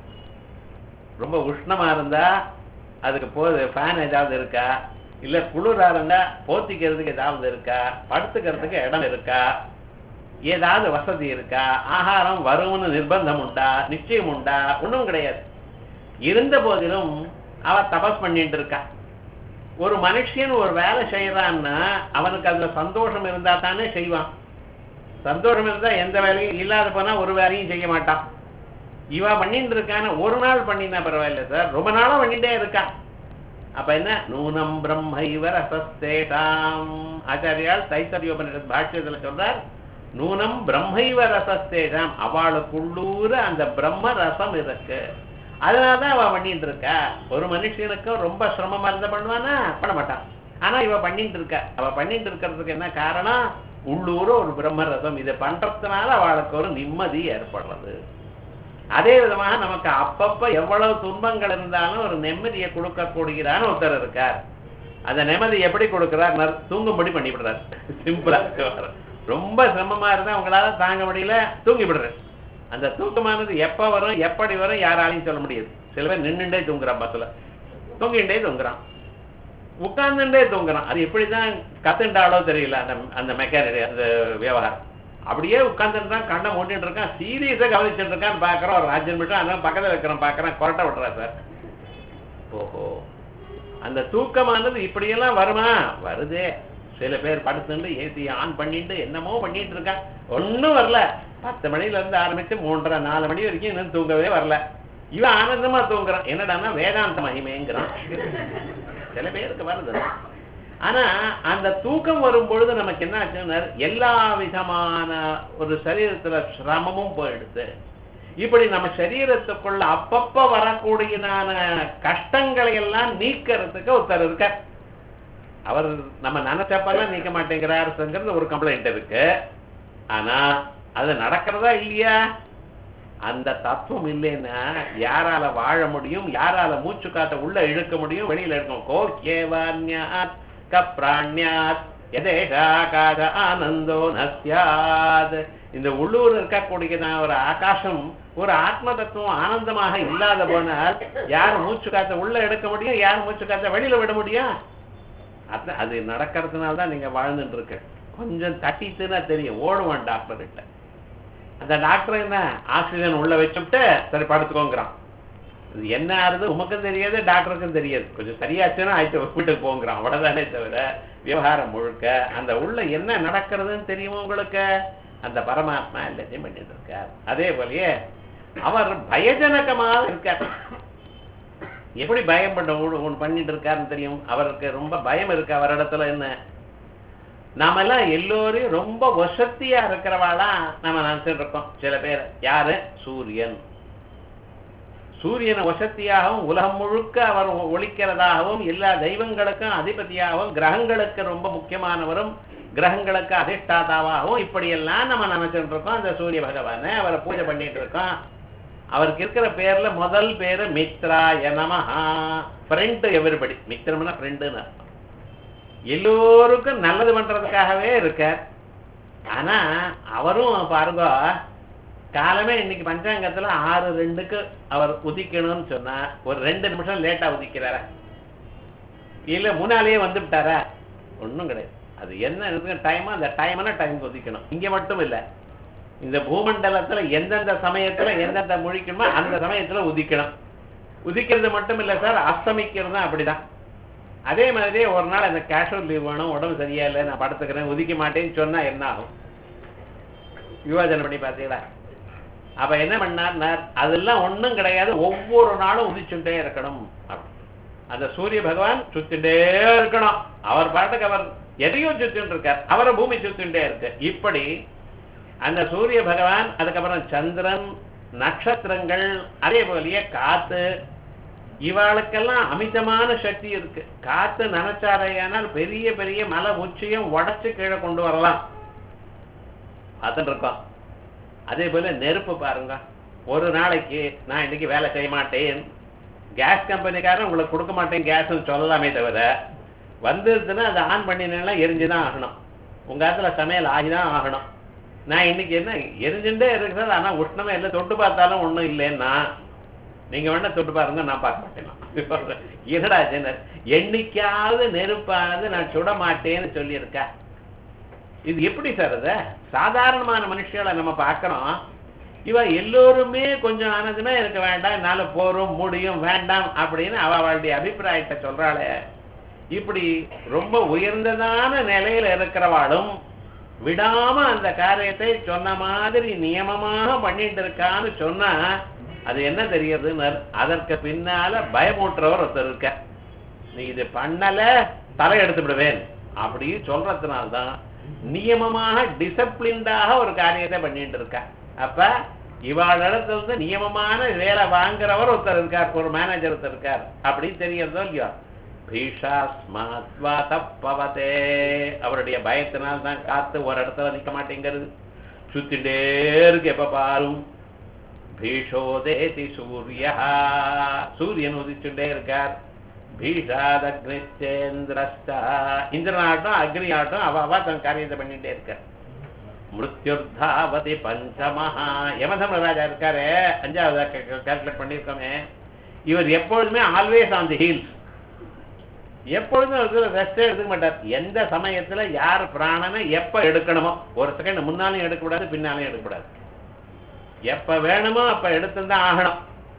ரொம்ப உஷ்ணமா இருந்தா அதுக்கு போது ஃபேன் ஏதாவது இருக்கா இல்ல குளிரா இருந்தா போத்திக்கிறதுக்கு ஏதாவது இருக்கா படுத்துக்கிறதுக்கு இடம் இருக்கா ஏதாவது வசதி இருக்கா ஆகாரம் வரும்னு நிர்பந்தம் உண்டா நிச்சயம் உண்டா ஒண்ணும் கிடையாது இருந்த போதிலும் அவ தபஸ் பண்ணிட்டு இருக்கா ஒரு மனுஷன் ஒரு வேலை செய்யறான்னா அவனுக்கு அதுல சந்தோஷம் இருந்தா தானே செய்வான் சந்தோஷம் இருந்தா எந்த வேலையும் இல்லாத போனா ஒரு வேலையும் செய்ய மாட்டான் இவ பண்ணிட்டு இருக்கான ஒரு நாள் பண்ணினா பரவாயில்ல சார் ரொம்ப நாளா பண்ணிட்டே இருக்கா அப்ப என்ன நூனம் பிரம்ம இவ ரசஸ்தேஷாம் ஆச்சாரியால் தைத்தரியோபனிஷத் பாஷ்யத்துல சொல்றார் நூனம் பிரம்மைவ ரசஸ்தேஷாம் அவளுக்குள்ளூர அந்த பிரம்ம ரசம் இருக்கு அதனாலதான் அவ பண்ணிட்டு இருக்கா ஒரு மனுஷனுக்கும் ரொம்ப சிரமமா இருந்தா பண்ணுவானா பண்ண மாட்டான் ஆனா இவ பண்ணிட்டு இருக்கா அவ பண்ணிட்டு இருக்கிறதுக்கு என்ன காரணம் உள்ளூர ஒரு பிரம்ம ரசம் இதை பண்றதுனால அவளுக்கு ஒரு நிம்மதி ஏற்படுறது அதே விதமாக நமக்கு அப்பப்ப எவ்வளவு துன்பங்கள் இருந்தாலும் ஒரு நிம்மதியை கொடுக்கக்கூடியதான ஒருத்தர் இருக்கார் அந்த நிம்மதி எப்படி கொடுக்கிறார் நர்- தூங்கும்படி பண்ணி விடுறார் சிம்பிளா ரொம்ப சிரமமா இருந்தா உங்களால தாங்க முடியல தூங்கி விடுறாரு அந்த தூக்கமானது எப்ப வரும் எப்படி வரும் யாராலையும் சொல்ல முடியாது சில பேர் நின்னுண்டே தூங்குறான் பஸ்ல தூங்கிண்டே தூங்குறான் உட்கார்ந்துட்டே தூங்குறான் அது எப்படிதான் கத்துண்டாலோ தெரியல அந்த அந்த மெக்கானிக் அந்த விவகாரம் அப்படியே உட்கார்ந்துருக்கான் கண்ணை மூட்டிட்டு இருக்கான் சீரியஸா கவனிச்சுட்டு இருக்கான்னு பாக்குறோம் ஒரு ராஜ்யம் மட்டும் அதான் பக்கத்துல இருக்கிறோம் பாக்குறேன் கொரட்டை விட்டுறா சார் ஓஹோ அந்த தூக்கமானது இப்படியெல்லாம் வருமா வருதே சில பேர் படுத்துட்டு ஏசி ஆன் பண்ணிட்டு என்னமோ பண்ணிட்டு இருக்கான் ஒண்ணும் வரல பத்து மணில இருந்து ஆரம்பிச்சு மூன்றரை நாலு மணி வரைக்கும் இன்னும் தூங்கவே வரல இவன் ஆனந்தமா தூங்குறான் என்னடான்னா வேதாந்த மகிமைங்கிறான் சில பேருக்கு வருது ஆனா அந்த தூக்கம் வரும் பொழுது நமக்கு என்ன ஆச்சுன்னா எல்லா விதமான ஒரு சரீரத்துல சிரமமும் போயிடுது இப்படி நம்ம சரீரத்துக்குள்ள அப்பப்ப வரக்கூடியதான கஷ்டங்களை எல்லாம் நீக்கிறதுக்கு ஒருத்தர் இருக்கார் அவர் நம்ம நினைச்சப்பெல்லாம் நீக்க மாட்டேங்கிறாருங்கிறது ஒரு கம்ப்ளைண்ட் இருக்கு ஆனா அது நடக்கிறதா இல்லையா அந்த தத்துவம் இல்லைன்னா யாரால வாழ முடியும் யாரால மூச்சு காத்த உள்ள இழுக்க முடியும் வெளியில இருக்கும் கோக்கியவான்யாத் கப்ராண்யாத் எதேஷாகாத ஆனந்தோ நஸ்யாத் இந்த உள்ளூர் இருக்கக்கூடிய ஒரு ஆகாசம் ஒரு ஆத்ம தத்துவம் ஆனந்தமாக இல்லாத போனால் யார் மூச்சு காத்த உள்ள எடுக்க முடியும் யார் மூச்சு காத்த வெளியில விட முடியும் அது அது நடக்கிறதுனால தான் நீங்க வாழ்ந்துட்டு இருக்க கொஞ்சம் தட்டிட்டுன்னா தெரியும் ஓடுவான் டாக்டர் கிட்ட அந்த டாக்டர் என்ன ஆக்சிஜன் உள்ள வச்சுட்டு சரி படுத்துக்கோங்கிறான் இது என்ன ஆறுது உமக்கும் தெரியாது டாக்டருக்கும் தெரியாது கொஞ்சம் சரியாச்சுன்னா ஆயிட்டு வீட்டுக்கு போங்கிறான் அவ்வளவுதானே தவிர விவகாரம் முழுக்க அந்த உள்ள என்ன நடக்கிறதுன்னு தெரியுமா உங்களுக்கு அந்த பரமாத்மா எல்லாத்தையும் பண்ணிட்டு இருக்கார் அதே போலயே அவர் பயஜனகமாக இருக்கார் எப்படி பயம் பண்ண ஒண்ணு பண்ணிட்டு இருக்காருன்னு தெரியும் அவருக்கு ரொம்ப பயம் இருக்கு அவரிடத்துல என்ன நாமெல்லாம் எல்லோரையும் ரொம்ப வசத்தியா இருக்கிறவாளா நம்ம நினைச்சிட்டு இருக்கோம் சில பேர் யாரு சூரியன் சூரியனை வசத்தியாகவும் உலகம் முழுக்க அவர் ஒழிக்கிறதாகவும் எல்லா தெய்வங்களுக்கும் அதிபதியாகவும் கிரகங்களுக்கு ரொம்ப முக்கியமானவரும் கிரகங்களுக்கு அதிஷ்டாதாவாகவும் இப்படியெல்லாம் நம்ம நினைச்சிட்டு இருக்கோம் அந்த சூரிய பகவானை அவரை பூஜை பண்ணிட்டு இருக்கோம் அவருக்கு இருக்கிற பேர்ல முதல் பேரு மித்ராய நமஹா ஃப்ரெண்ட் எவரிபடி மித்திரம்னா ஃப்ரெண்டுன்னு அர்த்தம் எல்லோருக்கும் நல்லது பண்றதுக்காகவே இருக்கார் ஆனா அவரும் பாருங்க காலமே இன்னைக்கு பஞ்சாங்கத்துல ஆறு ரெண்டுக்கு அவர் உதிக்கணும்னு சொன்னா ஒரு ரெண்டு நிமிஷம் லேட்டா உதிக்கிறாரா இல்ல முன்னாலேயே வந்து விட்டாரா ஒண்ணும் கிடையாது அது என்ன இருக்கு டைமோ அந்த டைமான டைம் உதிக்கணும் இங்க மட்டும் இல்ல இந்த பூமண்டலத்துல எந்தெந்த சமயத்துல எந்தெந்த முழிக்கணுமோ அந்த சமயத்துல உதிக்கணும் உதிக்கிறது மட்டும் இல்ல சார் அஸ்தமிக்கிறதும் அப்படிதான் அதே மாதிரி ஒரு நாள் அந்த கேஷுவல் லீவ் வேணும் உடம்பு சரியா இல்லை நான் படுத்துக்கிறேன் உதிக்க மாட்டேன்னு சொன்னா என்ன ஆகும் யோஜனை பண்ணி பார்த்தீங்களா அப்ப என்ன பண்ணார் அதெல்லாம் ஒண்ணும் கிடையாது ஒவ்வொரு நாளும் உதிச்சுட்டே இருக்கணும் அப்படி. அந்த சூரிய பகவான் சுத்திட்டே இருக்கணும் அவர் பாட்டுக்கு அவர் எதையோ சுத்திட்டு இருக்கார் அவரை பூமி சுத்திட்டே இருக்கு இப்படி அந்த சூரிய பகவான் அதுக்கப்புறம் சந்திரன் நட்சத்திரங்கள் அதே போலயே காத்து இவாளுக்கெல்லாம் அமிதமான சக்தி இருக்கு காத்து நினைச்சாரையானால் பெரிய பெரிய மலை உச்சியும் உடைச்சு கீழே கொண்டு வரலாம் பார்த்துட்டு இருக்கோம் அதே போல நெருப்பு பாருங்க ஒரு நாளைக்கு நான் இன்னைக்கு வேலை செய்ய மாட்டேன் கேஸ் கம்பெனிக்காரன் உங்களுக்கு கொடுக்க மாட்டேன் கேஸ்னு சொல்லலாமே தவிர வந்துருச்சுன்னா அதை ஆன் பண்ணினா எரிஞ்சுதான் ஆகணும் உங்க இடத்துல சமையல் ஆகிதான் ஆகணும் நான் இன்னைக்கு என்ன எரிஞ்சுட்டே இருக்கிறது ஆனா உஷ்ணமே இல்லை தொட்டு பார்த்தாலும் ஒண்ணும் இல்லைன்னா நீங்க வேணா தொட்டு பாருங்க நான் பார்க்க மாட்டேன் என்னடா ஜெனர் என்னைக்காவது நெருப்பானது நான் சுட மாட்டேன்னு சொல்லியிருக்கா இது எப்படி சார் அது சாதாரணமான மனுஷங்களை நம்ம பார்க்கறோம் இவ எல்லோருமே கொஞ்சம் ஆனதுமே இருக்க வேண்டாம் என்னால போறோம் முடியும் வேண்டாம் அப்படின்னு அவ அவளுடைய அபிப்பிராயத்தை சொல்றாளே இப்படி ரொம்ப உயர்ந்ததான நிலையில இருக்கிறவாளும் விடாம அந்த காரியத்தை சொன்ன மாதிரி நியமமாக பண்ணிட்டு இருக்கான்னு சொன்னா அது என்ன தெரியுதுன்னு அதற்கு பின்னால பயமூட்டுறவர் ஒருத்தர் இருக்க நீ இது பண்ணல தலை எடுத்து விடுவேன் அப்படி சொல்றதுனால்தான் நியமமாக டிசிப்ளின்டாக ஒரு காரியத்தை பண்ணிட்டு இருக்கா அப்ப இவாள் இடத்துல இருந்து நியமமான வேலை வாங்குறவர் ஒருத்தர் இருக்கார் ஒரு மேனேஜர் ஒருத்தர் இருக்கார் அப்படி தெரியறதோ இல்லையோ பீஷாஸ்மாத்வா தப்பவதே அவருடைய பயத்தினால் தான் காத்து ஒரு இடத்துல நிக்க மாட்டேங்கிறது சுத்திட்டே இருக்கு எப்ப பாரும் பீஷோதேதி சூரியா சூரியன் உதிச்சுட்டே இருக்கார் பீஷாதக்னிச்சேந்திரஸ்தா இந்திரனாட்டம் அக்னி ஆட்டம் அவ அவ தன் காரியத்தை பண்ணிட்டே இருக்கார் மிருத்யுர்தாவதி பஞ்சமஹா யமதமராஜா இருக்காரு அஞ்சாவது கால்குலேட் பண்ணியிருக்கோமே இவர் எப்பொழுதுமே ஆல்வேஸ் ஆன் தி ஹீல்ஸ் எப்பொழுதும் ரெஸ்டே எடுத்துக்க மாட்டார் எந்த சமயத்துல யார் பிராணனை எப்ப எடுக்கணுமோ ஒரு செகண்ட் முன்னாலையும் எடுக்கக்கூடாது பின்னாலையும் எடுக்கக்கூடாது எப்ப வேணுமோ அப்ப எடுத்துதான் ஆகணும்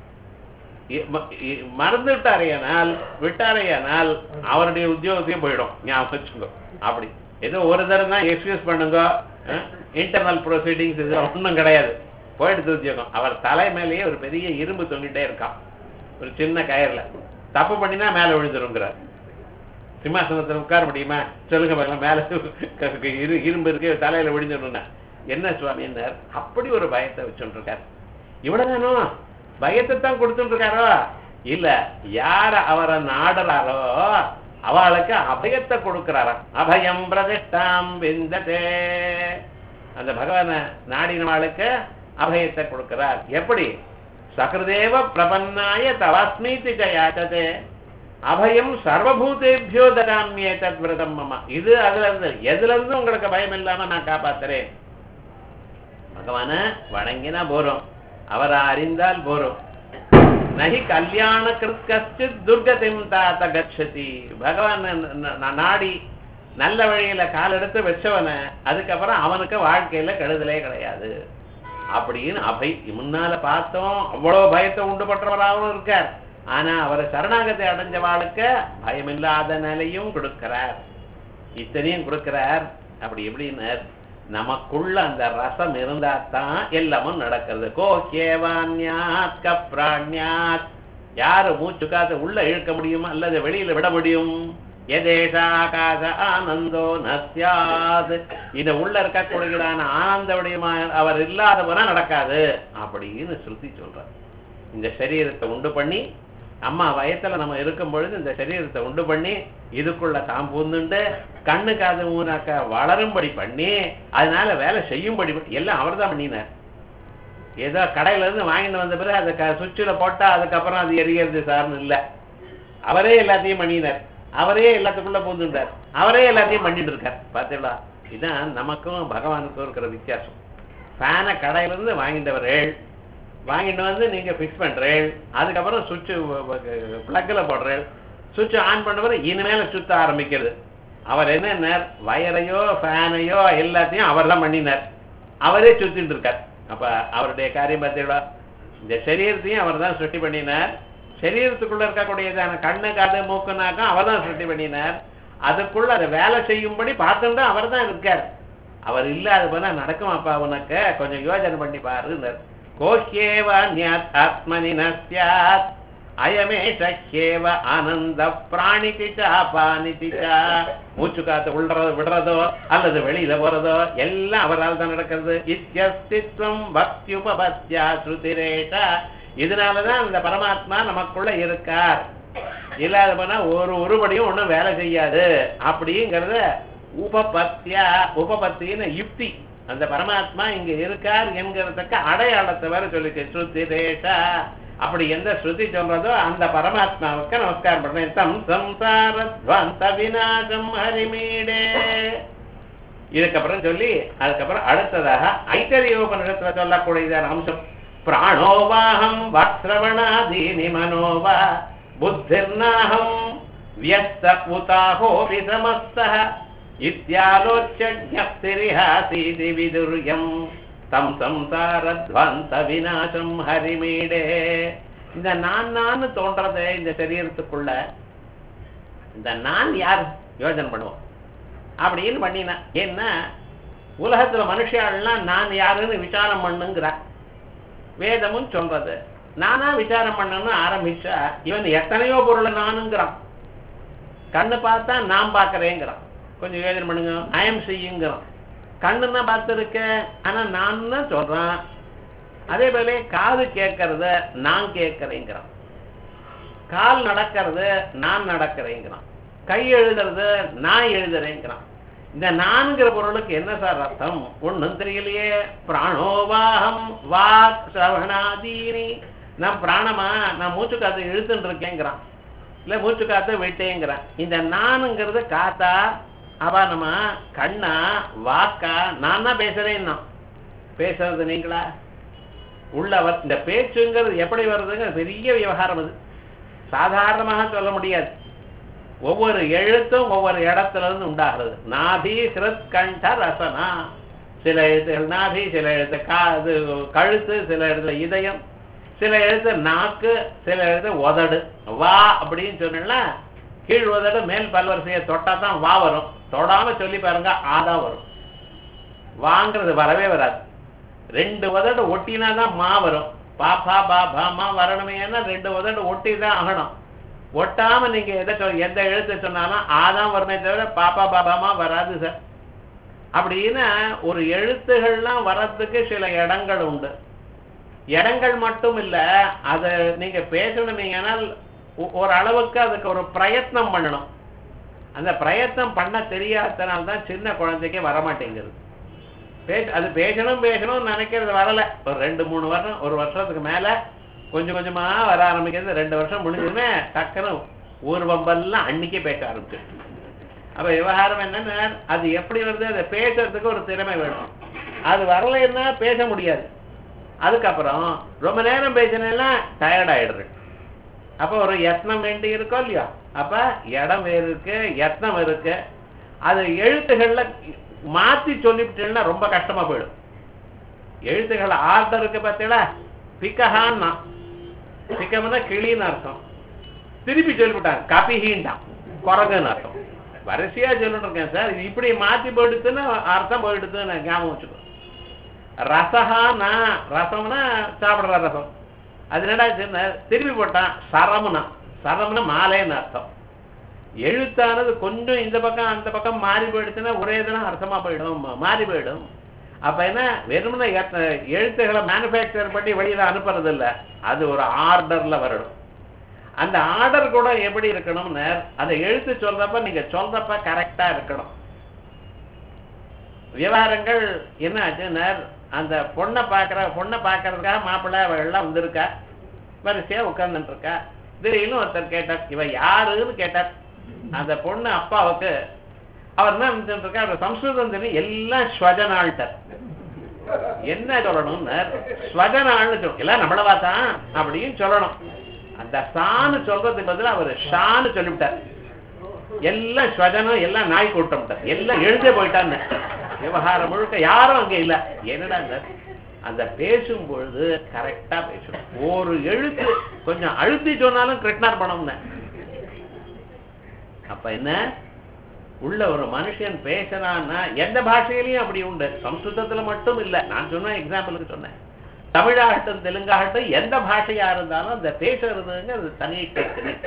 மறந்து விட்டாரையானால் விட்டாரையானால் அவருடைய உத்தியோகத்தையும் போயிடும் ஞாபகம் வச்சுக்கோ அப்படி ஏதோ ஒரு தரம் தான் எக்ஸ்கியூஸ் பண்ணுங்க இன்டர்னல் ப்ரொசீடிங்ஸ் இது ஒன்றும் கிடையாது போயிடுது உத்தியோகம் அவர் தலை மேலேயே ஒரு பெரிய இரும்பு தொங்கிட்டே இருக்கான் ஒரு சின்ன கயர்ல தப்பு பண்ணினா மேல விழுந்துருங்கிறார் சிம்மாசனத்தில் உட்கார முடியுமா சொல்லுங்க பார்க்கலாம் மேல இரு இரும்பு இருக்கு தலையில விழுந்துடணும்னா என்ன சுவாமின்னார் அப்படி ஒரு பயத்தை வச்சுட்டு இருக்காரு இவ்வளவுதானோ பயத்தை தான் கொடுத்துட்டு இருக்காரோ இல்ல யார அவரை நாடுறாரோ அவளுக்கு அபயத்தை கொடுக்கிறாராம் அபயம் பிரதிஷ்டாம் விந்ததே அந்த பகவான நாடினவாளுக்கு அபயத்தை கொடுக்கிறார் எப்படி சகிருதேவ பிரபன்னாய தவாஸ்மீதி யாச்சதே அபயம் சர்வபூதேபியோ தராமியே தத் விரதம் மமா இது அதுல இருந்து எதுல இருந்து உங்களுக்கு பயம் இல்லாம நான் காப்பாத்துறேன் பகவான வணங்கினா போறோம் அவரை அறிந்தால் போறோம் நகி கல்யாண கிருத்கச்சித் துர்கதிம் தாத்த கச்சதி பகவான் நாடி நல்ல வழியில கால் எடுத்து வச்சவன அதுக்கப்புறம் அவனுக்கு வாழ்க்கையில கெடுதலே கிடையாது அப்படின்னு அபை முன்னால பார்த்தோம் அவ்வளவு பயத்தை உண்டு பண்றவராகவும் இருக்கார் ஆனா அவரை சரணாகத்தை அடைஞ்ச வாழ்க்கை பயமில்லாத நிலையும் கொடுக்கிறார் இத்தனையும் கொடுக்கிறார் அப்படி எப்படின்னு நமக்குள்ள அந்த ரசம் இருந்தா தான் எல்லாமும் நடக்கிறது கோ கேவான்யாத் கப்ராண்யாத் யாரு மூச்சு காத்து உள்ள இழுக்க முடியும் அல்லது வெளியில விட முடியும் எதேஷாகாச ஆனந்தோ நஸ்யாது இத உள்ள இருக்கக்கூடியதான ஆனந்த விடயமா அவர் இல்லாத போனா நடக்காது அப்படின்னு ஸ்ருதி சொல்றார் இந்த சரீரத்தை உண்டு பண்ணி அம்மா வயத்துல நம்ம இருக்கும் பொழுது இந்த சரீரத்தை உண்டு பண்ணி இதுக்குள்ள தாம் பூந்துண்டு கண்ணு காது ஊனாக்க வளரும்படி பண்ணி அதனால வேலை செய்யும்படி எல்லாம் அவர் தான் பண்ணினார் ஏதோ கடையில இருந்து வாங்கிட்டு வந்த பிறகு அதை சுவிட்சில் போட்டா அதுக்கப்புறம் அது எரியறது சார்னு இல்லை அவரே எல்லாத்தையும் பண்ணினார் அவரே எல்லாத்துக்குள்ள பூந்துட்டார் அவரே எல்லாத்தையும் பண்ணிட்டு இருக்கார் பார்த்தீங்களா இதுதான் நமக்கும் பகவானுக்கும் இருக்கிற வித்தியாசம் ஃபேனை கடையில இருந்து வாங்கிட்டவர்கள் வாங்கிட்டு வந்து நீங்க ஃபிக்ஸ் பண்றேன் அதுக்கப்புறம் சுவிட்ச் பிளக்கில் போடுறேன் சுவிட்ச் ஆன் பண்ண இனிமேல சுத்த ஆரம்பிக்கிறது அவர் என்ன வயரையோ ஃபேனையோ எல்லாத்தையும் அவர் தான் பண்ணினார் அவரே சுத்திட்டு இருக்கார் அப்ப அவருடைய காரியம் பார்த்தீங்களா இந்த சரீரத்தையும் அவர் தான் சுட்டி பண்ணினார் சரீரத்துக்குள்ள இருக்கக்கூடியதான கண்ணு காது மூக்குனாக்கம் அவர் தான் சுட்டி பண்ணினார் அதுக்குள்ள அதை வேலை செய்யும்படி பார்த்துட்டு அவர் தான் இருக்கார் அவர் இல்லாத போனா நடக்குமாப்பா உனக்கு கொஞ்சம் யோஜனை பண்ணி பாருன்னார் கோஹ்யேவான்யாத் ஆத்மனி நஸ்யாத் அயமே சக்கியேவ ஆனந்த பிராணிக்கு பானிக்கு மூச்சு காத்து உள்ளறது விடுறதோ அல்லது வெளியில போறதோ எல்லாம் அவரால் தான் நடக்கிறது இத்தியஸ்தித்வம் பக்தியுபபத்யா ஸ்ருதிரேஷ இதனாலதான் அந்த பரமாத்மா நமக்குள்ள இருக்கார் இல்லாத போனா ஒரு உருபடியும் ஒண்ணும் வேலை செய்யாது அப்படிங்கறத உபபத்தியா உபபத்தின்னு யுக்தி அந்த பரமாத்மா இங்க இருக்கார் என்கிறதுக்கு அடையாளத்தை வேற சொல்லிச்சு ஸ்ருதி ரேஷா அப்படி எந்த ஸ்ருதி சொல்றதோ அந்த பரமாத்மாவுக்கு நமஸ்காரம் பண்றேன் தம் சம்சாரத்வந்த விநாசம் ஹரிமீடே இதுக்கப்புறம் சொல்லி அதுக்கப்புறம் அடுத்ததாக ஐத்தரியோபனிஷத்துல சொல்லக்கூடியதான அம்சம் பிராணோவாகம் வக்ரவணாதீனி மனோவா புத்திர்நாகம் வியஸ்த உதாஹோ விசமஸ்தः இத்தியாலோச்சக்ஞப்திரிஹாசீதி விதுர்யம் தம் சம்சாரத்வந்த விநாசம் ஹரிமீடே இந்த நான் நான் தோன்றதே இந்த சரீரத்துக்குள்ள இந்த நான் யார் யோஜனை பண்ணுவோம் அப்படின்னு பண்ணினா ஏன்னா உலகத்துல மனுஷாலாம் நான் யாருன்னு விசாரம் பண்ணுங்கிறா வேதமும் சொல்றது நானா விசாரம் பண்ணணும்னு ஆரம்பிச்சா இவன் எத்தனையோ பொருளை நானுங்கிறான் கண்ணு பார்த்தா நான் பார்க்கறேங்கிறான் கொஞ்சம் யோஜனை பண்ணுங்க ஐஎம் செய்யுங்கிறான் கண்ணுன்னா பார்த்துருக்க ஆனா நான் தான் சொல்றான் அதே போல காது கேட்கறத நான் கேட்கறேங்கிறான் கால் நடக்கிறது நான் நடக்கிறேங்கிறான் கை எழுதுறது நான் எழுதுறேங்கிறான் இந்த நான்கிற பொருளுக்கு என்ன சார் அர்த்தம் ஒண்ணும் தெரியலையே பிராணோவாகம் வாக் சவணாதீனி நான் பிராணமா நான் மூச்சு காத்து இழுத்துட்டு இருக்கேங்கிறான் இல்ல மூச்சு காத்து விட்டேங்கிறான் இந்த நானுங்கிறது காத்தா அபானமா கண்ணா வாக்கா நான் தான் பேசுறேன்னா பேசுறது நீங்களா உள்ளவர் இந்த பேச்சுங்கிறது எப்படி வருதுங்க பெரிய விவகாரம் அது சாதாரணமாக சொல்ல முடியாது ஒவ்வொரு எழுத்தும் ஒவ்வொரு இடத்துல இருந்து உண்டாகிறது நாபி சிரத் கண்ட ரசனா சில எழுத்துகள் நாபி சில எழுத்து கா இது கழுத்து சில எழுத்துல இதயம் சில எழுத்து நாக்கு சில எழுத்து உதடு வா அப்படின்னு சொன்னா கீழ் உதடு மேல் பல்வரிசையை தொட்டா தான் வா வரும் தொடாம சொல்லி பாருங்க ஆதான் வரும் வாங்கிறது வரவே வராது ரெண்டு உதடு ஒட்டினா தான் மா வரும் பாப்பா பா பா மா வரணுமே ஏன்னா ரெண்டு உதடு ஒட்டி தான் ஆகணும் ஒட்டாம நீங்க எதை சொல் எந்த எழுத்து சொன்னாலும் ஆதான் வருமே தவிர பாப்பா பாபாமா வராது சார் அப்படின்னா ஒரு எழுத்துகள்லாம் வர்றதுக்கு சில இடங்கள் உண்டு இடங்கள் மட்டும் இல்ல அதை நீங்க பேசணுமீங்கனால் ஒரு அளவுக்கு அதுக்கு ஒரு பிரயத்னம் பண்ணணும் அந்த பிரயத்னம் பண்ண தெரியாதனால தான் சின்ன குழந்தைக்கு வரமாட்டேங்குது பேச அது பேசணும் பேசணும்னு நினைக்கிறது வரல ஒரு ரெண்டு மூணு வருஷம் ஒரு வருஷத்துக்கு மேல கொஞ்சம் கொஞ்சமா வர ஆரம்பிக்கிறது ரெண்டு வருஷம் முடிஞ்சதுமே டக்குன்னு ஊர் வம்பெல்லாம் அன்னைக்கே பேச ஆரம்பிச்சு அப்ப விவகாரம் என்னன்னா அது எப்படி வருது அதை பேசுறதுக்கு ஒரு திறமை வேணும் அது வரலைன்னா பேச முடியாது அதுக்கப்புறம் ரொம்ப நேரம் பேசினா டயர்ட் ஆயிடுது அப்ப ஒரு யத்னம் வேண்டி இருக்கோ இல்லையா அப்ப இடம் வேறு இருக்கு யத்னம் இருக்கு அது எழுத்துக்கள்ல மாத்தி சொல்லிவிட்டேன்னா ரொம்ப கஷ்டமா போயிடும் எழுத்துக்கள் ஆர்டர் இருக்கு பார்த்தீங்களா பிக்கஹான்னா பிக்கம்னா கிளின்னு அர்த்தம் திருப்பி சொல்லிவிட்டாங்க கபிஹீன்டான் குரங்குன்னு அர்த்தம் வரிசையா சொல்லிட்டு இருக்கேன் சார் இது இப்படி மாத்தி போயிடுத்துன்னு அர்த்தம் போயிடுத்துன்னு ஞாபகம் வச்சுக்கோ ரசஹானா ரசம்னா சாப்பிடுற ரசம் அது என்னடா சின்ன திருப்பி போட்டான் சரம்னா சரம்னா மாலைன்னு அர்த்தம் எழுத்தானது கொஞ்சம் இந்த பக்கம் அந்த பக்கம் மாறி போயிடுச்சுன்னா ஒரே தினம் அர்த்தமா போயிடும் மாறி போயிடும் அப்ப என்ன வெறுமனே எழுத்துக்களை மேனுஃபேக்சர் பண்ணி வெளியில அனுப்புறது இல்ல அது ஒரு ஆர்டர்ல வரணும் அந்த ஆர்டர் கூட எப்படி இருக்கணும்னு அந்த எழுத்து சொல்றப்ப நீங்க சொல்றப்ப கரெக்டா இருக்கணும் விவகாரங்கள் என்ன ஆச்சுன்னா அந்த பொண்ணை பார்க்கற பொண்ணை பார்க்கறதுக்காக மாப்பிள்ளை அவள் எல்லாம் வந்திருக்கா வரிசையா உட்கார்ந்துட்டு இருக்கா திடீர்னு ஒருத்தர் கேட்டார் இவ யாருன்னு கேட்டார் அந்த பொண்ணு அப்பாவுக்கு அவர் என்ன நினைச்சுட்டு இருக்கா அவர் சம்ஸ்கிருதம் தெரியும் எல்லாம் ஸ்வஜனாள்ட்டார் என்ன சொல்லணும்னு ஸ்வஜனாள்னு சொல்லணும் எல்லாம் நம்மளவா தான் அப்படின்னு சொல்லணும் அந்த சான்னு சொல்றதுக்கு பதிலா அவர் ஷான்னு சொல்லிவிட்டார் எல்லாம் ஸ்வஜனம் எல்லாம் நாய் கூட்டம் எல்லாம் எழுந்தே போயிட்டான்னு விவகாரம் முழுக்க யாரும் அங்க இல்ல என்னடா சார் அந்த பேசும் பொழுது கரெக்டா பேசணும் ஒரு எழுத்து கொஞ்சம் அழுத்தி சொன்னாலும் கிருஷ்ணார் பணம்னு அப்ப என்ன உள்ள ஒரு மனுஷன் பேசுறான்னா எந்த பாஷையிலையும் அப்படி உண்டு சம்ஸ்கிருதத்துல மட்டும் இல்ல நான் சொன்ன எக்ஸாம்பிளுக்கு சொன்னேன் தமிழாகட்டும் தெலுங்காகட்டும் எந்த பாஷையா இருந்தாலும் அந்த பேசுறதுங்கிறது தனி டெக்னிக்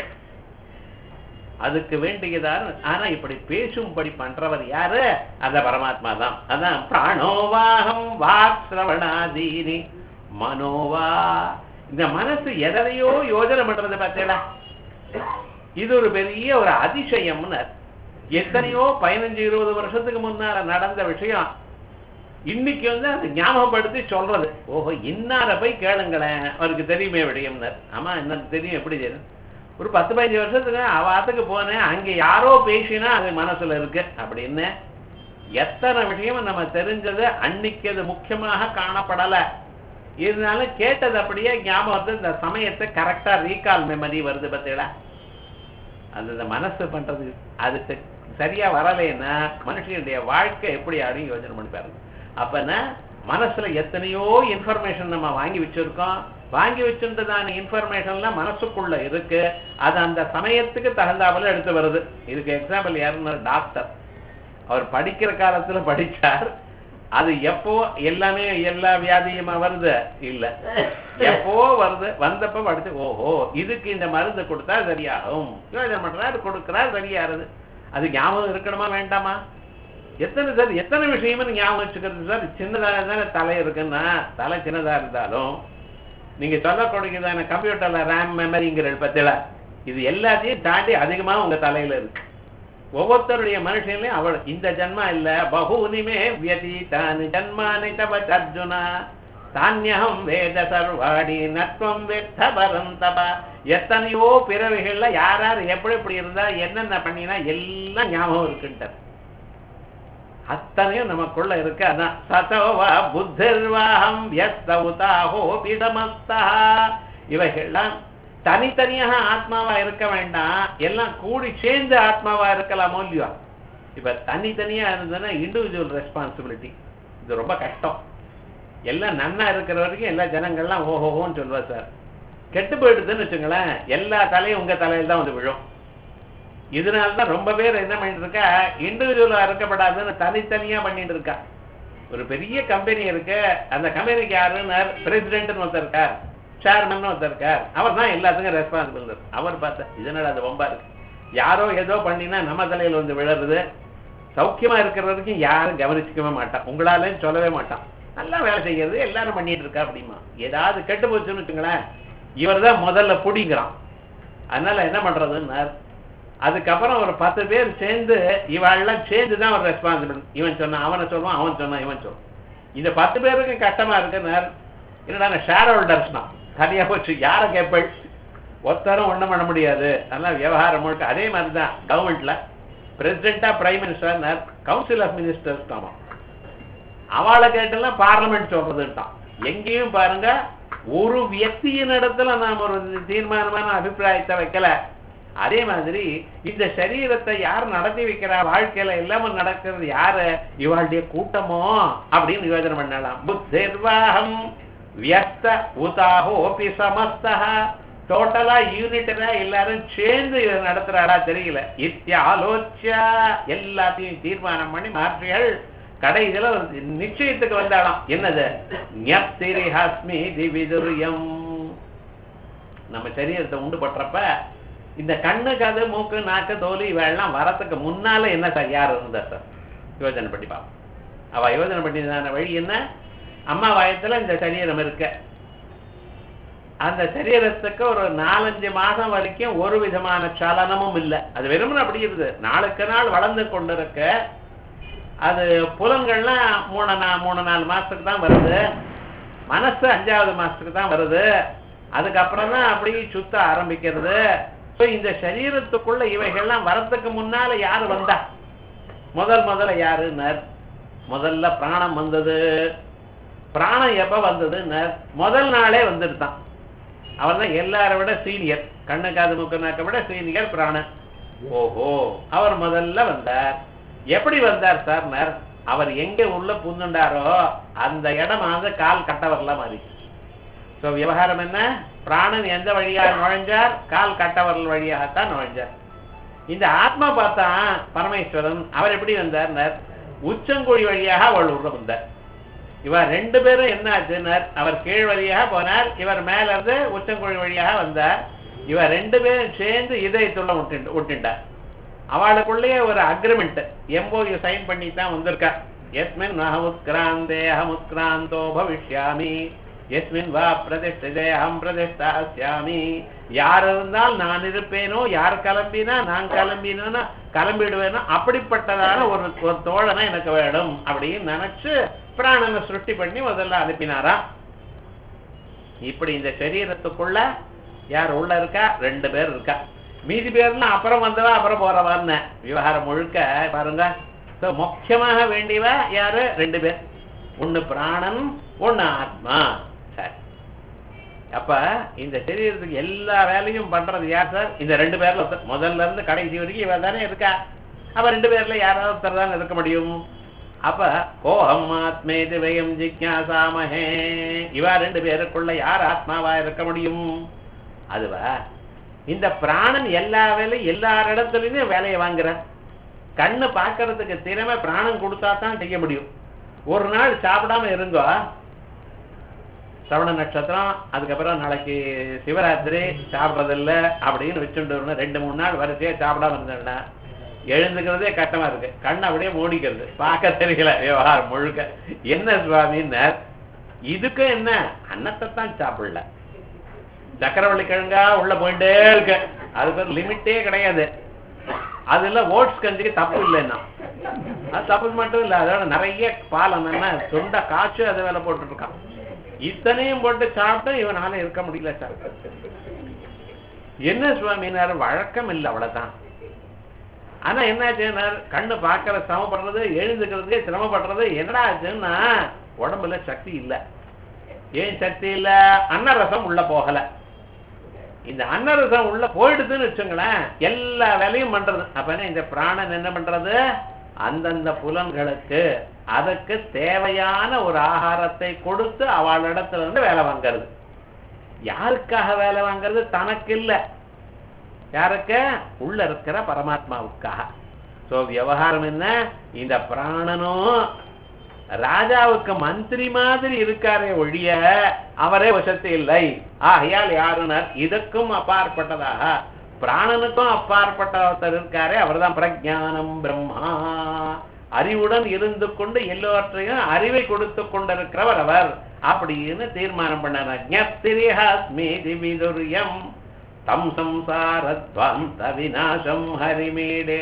அதுக்கு வேண்டியதான ஆனா இப்படி பேசும்படி பண்றவர் யாரு அந்த பரமாத்மா தான் அதான் பிராணோவாகம் வாக் சிரவணாதீனி மனோவா இந்த மனசு எதையோ யோஜனை பண்றது பார்த்தீங்களா இது ஒரு பெரிய ஒரு அதிசயம்னு எத்தனையோ பதினஞ்சு இருபது வருஷத்துக்கு முன்னால நடந்த விஷயம் இன்னைக்கு வந்து அது ஞாபகப்படுத்தி சொல்றது ஓஹோ இன்னார போய் கேளுங்களேன் அவருக்கு தெரியுமே விடயம்னர் ஆமா என்ன தெரியும் எப்படி தெரியும் ஒரு பத்து பதினஞ்சு வருஷத்துக்கு அவாத்துக்கு போனேன் அங்க யாரோ பேசினா அது மனசுல இருக்கு அப்படின்னு எத்தனை விஷயம் நம்ம தெரிஞ்சது அன்னைக்கு அது முக்கியமாக காணப்படல இருந்தாலும் கேட்டது அப்படியே ஞாபகத்தை இந்த சமயத்தை கரெக்டா ரீகால் மெமரி வருது பார்த்தீங்களா அது இந்த மனசு பண்றது அதுக்கு சரியா வரலைன்னா மனுஷனுடைய வாழ்க்கை எப்படி ஆடும் யோசனை பண்ணி பாருங்க அப்பனா மனசுல எத்தனையோ இன்ஃபர்மேஷன் நம்ம வாங்கி வச்சிருக்கோம் வாங்கி வச்சிருந்ததான இன்ஃபர்மேஷன்லாம் மனசுக்குள்ள இருக்கு அது அந்த சமயத்துக்கு தகுந்தாப்புல எடுத்து வருது இதுக்கு எக்ஸாம்பிள் யாருன்னா டாக்டர் அவர் படிக்கிற காலத்துல படிச்சார் அது எப்போ எல்லாமே எல்லா வியாதியுமா வருது இல்ல எப்போ வருது வந்தப்ப படிச்சு ஓஹோ இதுக்கு இந்த மருந்து கொடுத்தா சரியாகும் யோஜனை பண்றாரு கொடுக்கிறார் சரியாருது அது ஞாபகம் இருக்கணுமா வேண்டாமா எத்தனை சார் எத்தனை விஷயமும் ஞாபகம் வச்சுக்கிறது சார் சின்னதாக தானே தலை இருக்குன்னா தலை சின்னதா இருந்தாலும் நீங்க சொல்லக்கூடியதான கம்ப்யூட்டர்ல ரேம் மெமரிங்கிற பத்தில இது எல்லாத்தையும் தாண்டி அதிகமா உங்க தலையில இருக்கு ஒவ்வொருத்தருடைய மனுஷன்லயும் அவள் இந்த ஜன்மா இல்ல பகூனிமே வியதீதானி ஜன்மானி தவ அர்ஜுனா தானியம் வேத சர்வாடி நத்வம் வெத்த பரந்தப எத்தனையோ பிறவிகள்ல யார் யார் எப்படி எப்படி இருந்தா என்னென்ன பண்ணினா எல்லாம் ஞாபகம் இருக்குன்ட்டார் அத்தனையும் நமக்குள்ள இருக்கு அதான் சதோவா புத்திர்வாகம் வியஸ்தவுதாஹோ பிடமஸ்தா இவைகள்லாம் தனித்தனியாக ஆத்மாவா இருக்க வேண்டாம் எல்லாம் கூடி சேர்ந்து ஆத்மாவா இருக்கலாமோ இல்லையோ இப்ப தனித்தனியா இருந்ததுன்னா இண்டிவிஜுவல் ரெஸ்பான்சிபிலிட்டி இது ரொம்ப கஷ்டம் எல்லாம் நன்னா இருக்கிற வரைக்கும் எல்லா ஜனங்கள்லாம் ஓஹோஹோன்னு சொல்லுவா சார் கெட்டு போயிடுதுன்னு வச்சுங்களேன் எல்லா தலையும் உங்க தலையில தான் வந்து விழும் இதனால தான் ரொம்ப பேர் என்ன பண்ணிட்டு இருக்கா இண்டிவிஜுவலா இருக்கப்படாதுன்னு தனித்தனியா பண்ணிட்டு இருக்கா ஒரு பெரிய கம்பெனி இருக்கு அந்த கம்பெனிக்கு யாருன்னு பிரசிடென்ட்னு ஒருத்தர் இருக்கார் சேர்மன் ஒருத்தர் இருக்கார் அவர் தான் எல்லாத்துக்கும் ரெஸ்பான்சிபிள் அவர் பார்த்தா இதனால அது ரொம்ப இருக்கு யாரோ ஏதோ பண்ணினா நம்ம தலையில வந்து விழறது சௌக்கியமா இருக்கிற வரைக்கும் யாரும் கவனிச்சுக்கவே மாட்டான் உங்களாலேயும் சொல்லவே மாட்டான் நல்லா வேலை செய்யறது எல்லாரும் பண்ணிட்டு இருக்கா அப்படிமா ஏதாவது கெட்டு போச்சுன்னு வச்சுங்களேன் இவர் தான் முதல்ல பிடிங்கிறான் அதனால என்ன பண்றதுன்னார் அதுக்கப்புறம் ஒரு பத்து பேர் சேர்ந்து இவாள்லாம் சேர்ந்து தான் ஒரு ரெஸ்பான்சிபிள் இவன் சொன்னான் அவனை சொல்லுவான் அவன் சொன்னான் இவன் சொல்லுவான் இந்த பத்து பேருக்கு கஷ்டமா இருக்குன்னார் என்னடா ஷேர் ஹோல்டர்ஸ்னா சரியா போச்சு யாரை கேட்பள் ஒருத்தரும் ஒண்ணும் பண்ண முடியாது அதெல்லாம் விவகாரம் முழுக்க அதே மாதிரி தான் கவர்மெண்ட்ல பிரசிடென்டா prime minister council of ministers தாமா அவளை கேட்டெல்லாம் பார்லமெண்ட் சொல்றதுட்டான் எங்கேயும் பாருங்க ஒரு வியக்தியின் இடத்துல நாம் ஒரு தீர்மானமான அபிப்பிராயத்தை வைக்கல அதே மாதிரி இந்த சரீரத்தை யார் நடத்தி வைக்கிறா வாழ்க்கையில எல்லாமே நடக்கிறது யாரு இவாளுடைய கூட்டமோ அப்படின்னு யோஜனை பண்ணலாம் புத்திர்வாகம் வியஸ்த உதாகோபி சமஸ்தா டோட்டலா யூனிட்டா எல்லாரும் சேர்ந்து இதை நடத்துறாடா தெரியல இத்தியாலோச்சியா எல்லாத்தையும் தீர்மானம் பண்ணி மாற்றிகள் கடைசியில ஒரு நிச்சயத்துக்கு வந்தாலாம் என்னது ஞப்திரி ஹஸ்மி திவிதுரியம் நம்ம சரீரத்தை உண்டு பண்றப்ப இந்த கண்ணு கது மூக்கு நாக்கு தோலி இவெல்லாம் வரத்துக்கு முன்னால என்ன சார் யார் இருந்தா சார் யோஜனை பண்ணி பார்ப்போம் அவ யோஜனை பண்ணியதான வழி என்ன அம்மா வயத்துல இந்த சரீரம் இருக்க அந்த சரீரத்துக்கு ஒரு நாலஞ்சு மாதம் வரைக்கும் ஒரு விதமான சலனமும் இல்லை அது வெறுமனே அப்படி இருக்குது நாளுக்கு நாள் வளர்ந்து கொண்டிருக்க அது புலன்கள்லாம் மூணு நா மூணு நாலு மாசத்துக்கு தான் வருது மனசு அஞ்சாவது மாசத்துக்கு தான் வருது அதுக்கப்புறம் தான் அப்படி சுத்த ஆரம்பிக்கிறது ஸோ இந்த சரீரத்துக்குள்ள இவைகள்லாம் வரத்துக்கு முன்னால யாரு வந்தா முதல் முதல்ல யாருன்னார் முதல்ல பிராணம் வந்தது பிராணம் எப்ப வந்ததுன்னார் முதல் நாளே வந்துடுதான் அவர் தான் எல்லாரை விட சீனியர் கண்ணு காது மூக்கு நாக்க விட சீனியர் பிராணன் ஓஹோ அவர் முதல்ல வந்தார் எப்படி வந்தார் சார் அவர் எங்க உள்ள புந்துண்டாரோ அந்த இடம் வந்து கால் கட்டவர்ல மாறிச்சு ஸோ விவகாரம் என்ன பிராணன் எந்த வழியாக நுழைஞ்சார் கால் கட்டவரல் வழியாகத்தான் நுழைஞ்சார் இந்த ஆத்மா பார்த்தா பரமேஸ்வரன் அவர் எப்படி வந்தார் உச்சங்குழி வழியாக அவள் உள்ள வந்தார் இவர் ரெண்டு பேரும் என்ன ஆச்சுன்னார் அவர் கீழ் வழியாக போனார் இவர் மேல இருந்து உச்சங்குழி வழியாக வந்தார் இவர் ரெண்டு பேரும் சேர்ந்து இதயத்துள்ள விட்டு விட்டுண்டார் அவளுக்குள்ளேயே ஒரு அக்ரிமெண்ட் எம்போயு சைன் பண்ணி தான் வந்திருக்கா எஸ்மின் அகமுத்கிராந்தே அகமுத்கிராந்தோ பவிஷ்யாமி எஸ்மின் வா பிரதிஷ்டதே அகம் பிரதிஷ்டாஸ்யாமி யார் இருந்தால் நான் இருப்பேனோ யார் கிளம்பினா நான் கிளம்பினா கிளம்பிடுவேனோ அப்படிப்பட்டதான ஒரு ஒரு தோழனை எனக்கு வேணும் அப்படின்னு நினைச்சு பிராணனை சிருஷ்டி பண்ணி முதல்ல அனுப்பினாராம் இப்படி இந்த சரீரத்துக்குள்ள யார் உள்ள இருக்கா ரெண்டு பேர் இருக்கா மீதி பேர்னா அப்புறம் வந்தவா அப்புறம் போறவான்னு விவகாரம் முழுக்க பாருங்க So, முக்கியமாக வேண்டியவ யாரு ரெண்டு பேர் ஒண்ணு பிராணன் ஒண்ணு ஆத்மா சரி அப்ப இந்த சரீரத்துக்கு எல்லா வேலையும் பண்றது யார் சார் இந்த ரெண்டு பேர்ல ஒருத்தர். முதல்ல இருந்து கடைசி வரைக்கும் இவ தானே இருக்கா அப்ப ரெண்டு பேர்ல யாராவது ஒருத்தர் தான் இருக்க முடியும் அப்ப கோஹம் ஆத்மேதி வயம் ஜிக்யாசாமஹே இவா ரெண்டு பேருக்குள்ள யார் ஆத்மாவா இருக்க முடியும் அதுவா இந்த பிராணன் எல்லா வேலையும் எல்லா இடத்துலயுமே வேலையை வாங்குற கண்ணு பார்க்கறதுக்கு திறமை பிராணம் கொடுத்தா தான் செய்ய முடியும் ஒரு நாள் சாப்பிடாம இருங்கோ சவண நட்சத்திரம் அதுக்கப்புறம் நாளைக்கு சிவராத்திரி சாப்பிட்றதில்ல அப்படின்னு வச்சுட்டு வரணும் ரெண்டு மூணு நாள் வரிசையா சாப்பிடாம இருந்தேன்னா எழுந்துக்கிறதே கஷ்டமா இருக்கு கண்ணை அப்படியே மூடிக்கிறது பார்க்க தெரியல விவகாரம் முழுக்க என்ன சுவாமின்னார் இதுக்கு என்ன அன்னத்தை தான் சாப்பிடல சக்கரவள்ளி கிழங்கா உள்ள போயிட்டே இருக்கு அதுக்கு ஒரு லிமிட்டே கிடையாது அதுல ஓட்ஸ் கஞ்சிக்கு தப்பு இல்லைன்னா அது தப்பு மட்டும் இல்ல அதோட நிறைய பாலம் என்ன தொண்டை காய்ச்சி அது வேலை போட்டுட்டு இருக்கான் இத்தனையும் போட்டு சாப்பிட்டு இவனால இருக்க முடியல சார் என்ன சுவாமினார் வழக்கம் இல்லை அவ்வளவுதான் ஆனா என்ன ஆச்சுன்னார் கண்ணு பார்க்கற சிரமப்படுறது எழுந்துக்கிறதுக்கே சிரமப்படுறது என்னடா ஆச்சுன்னா உடம்புல சக்தி இல்ல ஏன் சக்தி இல்ல அன்னரசம் உள்ள போகல இந்த அன்னரசம் உள்ள போயிடுதுன்னு வச்சுங்களேன் எல்லா வேலையும் பண்றது அப்ப இந்த பிராணன் என்ன பண்றது அந்தந்த புலன்களுக்கு அதுக்கு தேவையான ஒரு ஆகாரத்தை கொடுத்து அவளிடத்துல இருந்து வேலை வாங்குறது யாருக்காக வேலை வாங்குறது தனக்கு இல்ல யாருக்கு உள்ள இருக்கிற பரமாத்மாவுக்காக சோ விவகாரம் என்ன இந்த பிராணனும் ராஜாவுக்கு மந்திரி மாதிரி இருக்காரே ஒழிய அவரே வசத்து இல்லை ஆகையால் யாருனர் இதுக்கும் அப்பாற்பட்டதாக பிராணனுக்கும் அப்பாற்பட்ட ஒருத்தர் இருக்காரே அவர்தான் பிரஜானம் பிரம்மா அறிவுடன் இருந்து கொண்டு எல்லோற்றையும் அறிவை கொடுத்து கொண்டிருக்கிறவர் அவர் அப்படின்னு தீர்மானம் பண்ணார் ஞப்திரிஹாஸ்மீதி விதுரியம் தம் சம்சாரத்வாந்த விநாசம் ஹரிமீடே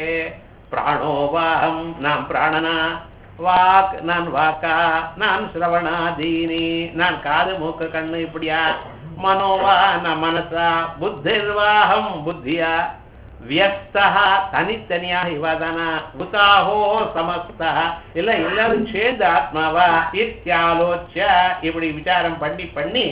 பிராணோவாகம் நாம் பிராணனா வாக் நான் வாக்கா நான் சிரவணாதீனி நான் காது மூக்கு கண்ணு இப்படியா மனோவா நான் மனசா புத்திர்வாகம் புத்தியா வியஸ்தா தனித்தனியாக இவாதானா உதாஹோ சமஸ்தா இல்ல எல்லாரும் சேர்ந்து ஆத்மாவா இத்தியாலோச்ச இப்படி விசாரம் பண்ணி பண்ணி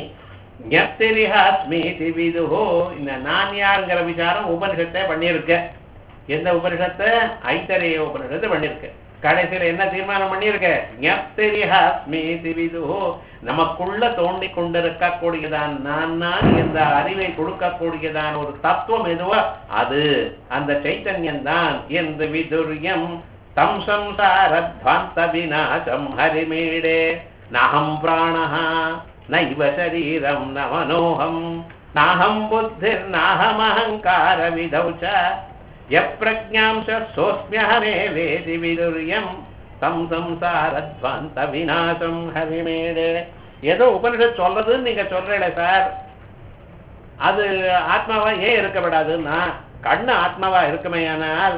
ஞப்திரிஹாஸ்மீதி விதுஹோ இந்த நான் யாருங்கிற விசாரம் உபனிஷத்தை பண்ணியிருக்க எந்த உபனிஷத்தை ஐத்தரேய உபனிஷத்தை பண்ணியிருக்க கடைசியில என்ன தீர்மானம் பண்ணியிருக்க ஞப்திரிஹாஸ்மீதி விதுஹோ நமக்குள்ள தோண்டி கொண்டிருக்கக்கூடியதான் நான் நான் என்ற அறிவை கொடுக்கக்கூடியதான் ஒரு தத்துவம் எதுவோ அது அந்த சைத்தன்யம் தான் என்று விதுரியம் தம் சம்சாரத்வாந்த விநாசம் ஹரிமீடே நகம் பிராணஹா நைவ சரீரம் ந மனோகம் நாகம் புத்திர் நாகமஹங்கார விதௌ ச யப்ரஜாம் சோஸ்மியஹமே வேதி விதுரியம் தம் சம்சாரத்வாந்த விநாசம் ஹரிமேடே ஏதோ உபனிஷத் சொல்றதுன்னு நீங்க சொல்றீங்களே சார் அது ஆத்மாவா ஏன் இருக்க விடாதுன்னா கண்ணு ஆத்மாவா இருக்குமேயானால்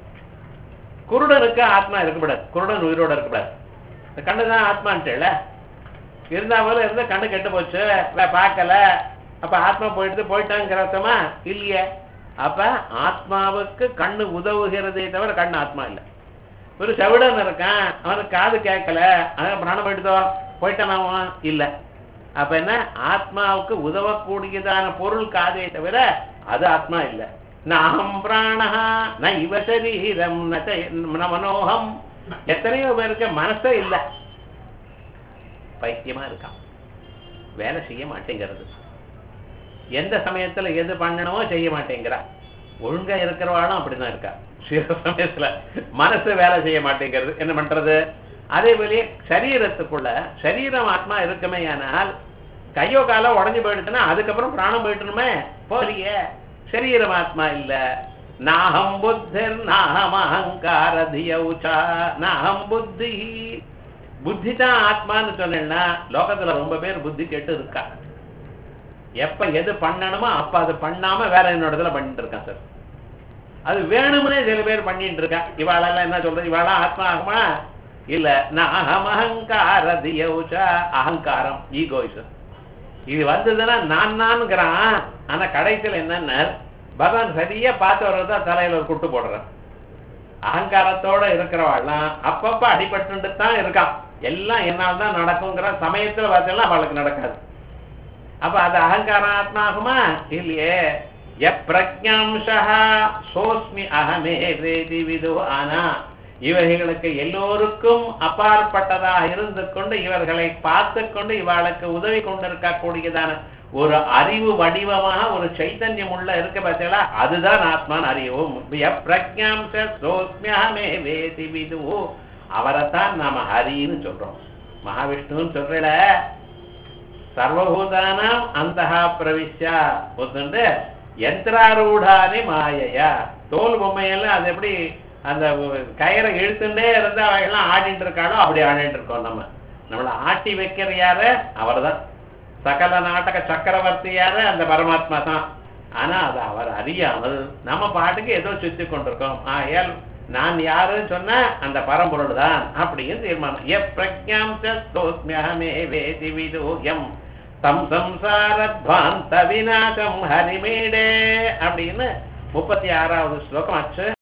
குருடனுக்கு ஆத்மா இருக்கக்கூடாது குருடன் உயிரோட இருக்கக்கூடாது இந்த கண்ணு தான் ஆத்மான்ட்டுல இருந்தா போல இருந்தா கண்ணு கெட்டு போச்சு வே- பார்க்கல அப்ப ஆத்மா போயிட்டு போயிட்டாங்கிற அர்த்தமா இல்லையே அப்ப ஆத்மாவுக்கு கண்ணு உதவுகிறதே தவிர கண்ணு ஆத்மா இல்லை ஒரு செவிடன் இருக்கான் அவனுக்கு காது கேட்கல அவன் பிராணம் போயிட்டுதோ போயிட்டான் அவன் இல்ல அப்ப என்ன ஆத்மாவுக்கு உதவக்கூடியதான பொருள் காதே தவிர அது ஆத்மா இல்ல நாகம் பிராணஹா ந இவ சரீரம் ந ச- ந மனோகம் எத்தனையோ பேருக்கு மனசே இல்ல பைத்தியமா இருக்கான் வேலை செய்ய மாட்டேங்கிறது எந்த சமயத்துல எது பண்ணணுமோ செய்ய மாட்டேங்கிறா ஒழுங்கா இருக்கிறவாளும் அப்படிதான் இருக்கா சில சமயத்துல மனசு வேலை செய்ய மாட்டேங்கிறது என்ன பண்றது அதே போலயே சரீரத்துக்குள்ள சரீரம் ஆத்மா இருக்குமே ஆனால் கையோ காலோ உடஞ்சு போயிடுச்சுன்னா அதுக்கப்புறம் பிராணம் போயிட்டுருமே போலியே சரீரம் ஆத்மா இல்ல நாகம் புத்திர் நாகம் அகங்கார தியவுச்சா நாகம் புத்தி புத்தி தான் ஆத்மான்னு சொன்னேன்னா லோகத்துல ரொம்ப பேர் புத்தி கெட்டு இருக்கா எப்ப எது பண்ணணுமோ அப்ப அது பண்ணாம வேற என்னோட இதுல பண்ணிட்டு இருக்கான் சார் அது வேணும்னே சில பேர் பண்ணிட்டு இருக்கா இவாளெல்லாம் என்ன சொல்றது இவாளா ஆத்மா ஆகுமா இல்ல நான் அகம் அகங்கார தியவுச்சா அகங்காரம் ஈகோயிசம் இது வந்ததுன்னா நான் நான்ங்கிறான் ஆனா கடைசியில் என்னன்னா பகவான் சரியா பார்த்து வர்றதா தலையில ஒரு குட்டு போடுறான் அகங்காரத்தோட இருக்கிறவாள்லாம் அப்பப்ப அடிபட்டு தான் இருக்கான் எல்லாம் என்னால் தான் நடக்குங்கிற சமயத்துல பார்த்தெல்லாம் அவளுக்கு நடக்காது அப்ப அது அகங்காரம் ஆத்மா ஆகுமா இல்லையே எப்பிரஜாம்சா சோஸ்மி அகமே வேதி விது ஆனா இவர்களுக்கு எல்லோருக்கும் அப்பாற்பட்டதாக இருந்து கொண்டு இவர்களை பார்த்து கொண்டு இவளுக்கு உதவி கொண்டிருக்கக்கூடியதான ஒரு அறிவு வடிவமாக ஒரு சைத்தன்யம் உள்ள இருக்க பார்த்தீங்களா அதுதான் ஆத்மான் அறிவும் பிரஜாம்ச சோஸ்மியமே வேதி விது அவரைத்தான் நாம ஹரின்னு சொல்றோம் மகாவிஷ்ணுன்னு சொல்றல சர்வபூதானாம் அந்த பிரவிஷ்யா ஒத்துண்டு யந்திராரூடானி மாயையா தோல் பொம்மையெல்லாம் அது எப்படி அந்த கயிறை இழுத்துட்டே இருந்தா எல்லாம் ஆடிட்டு இருக்காளோ அப்படி ஆடிட்டு இருக்கோம் நம்ம நம்மளை ஆட்டி வைக்கிற யாரு அவர்தான் சகல நாடக சக்கரவர்த்தி யாரு அந்த பரமாத்மா தான் ஆனா அது அவர் அறியாமல் நம்ம பாட்டுக்கு ஏதோ சுத்தி கொண்டிருக்கோம் ஆகையால் நான் யாருன்னு சொன்னா அந்த பரம்பொருள் தான் அப்படின்னு தீர்மானம் எ பிரஜாம் சோஸ்மியமே வேதி விதோயம் தம் சம்சாரத்வாந்த விநாசம் ஹரிமேடே அப்படின்னு முப்பத்தி ஆறாவது ஸ்லோகம் ஆச்சு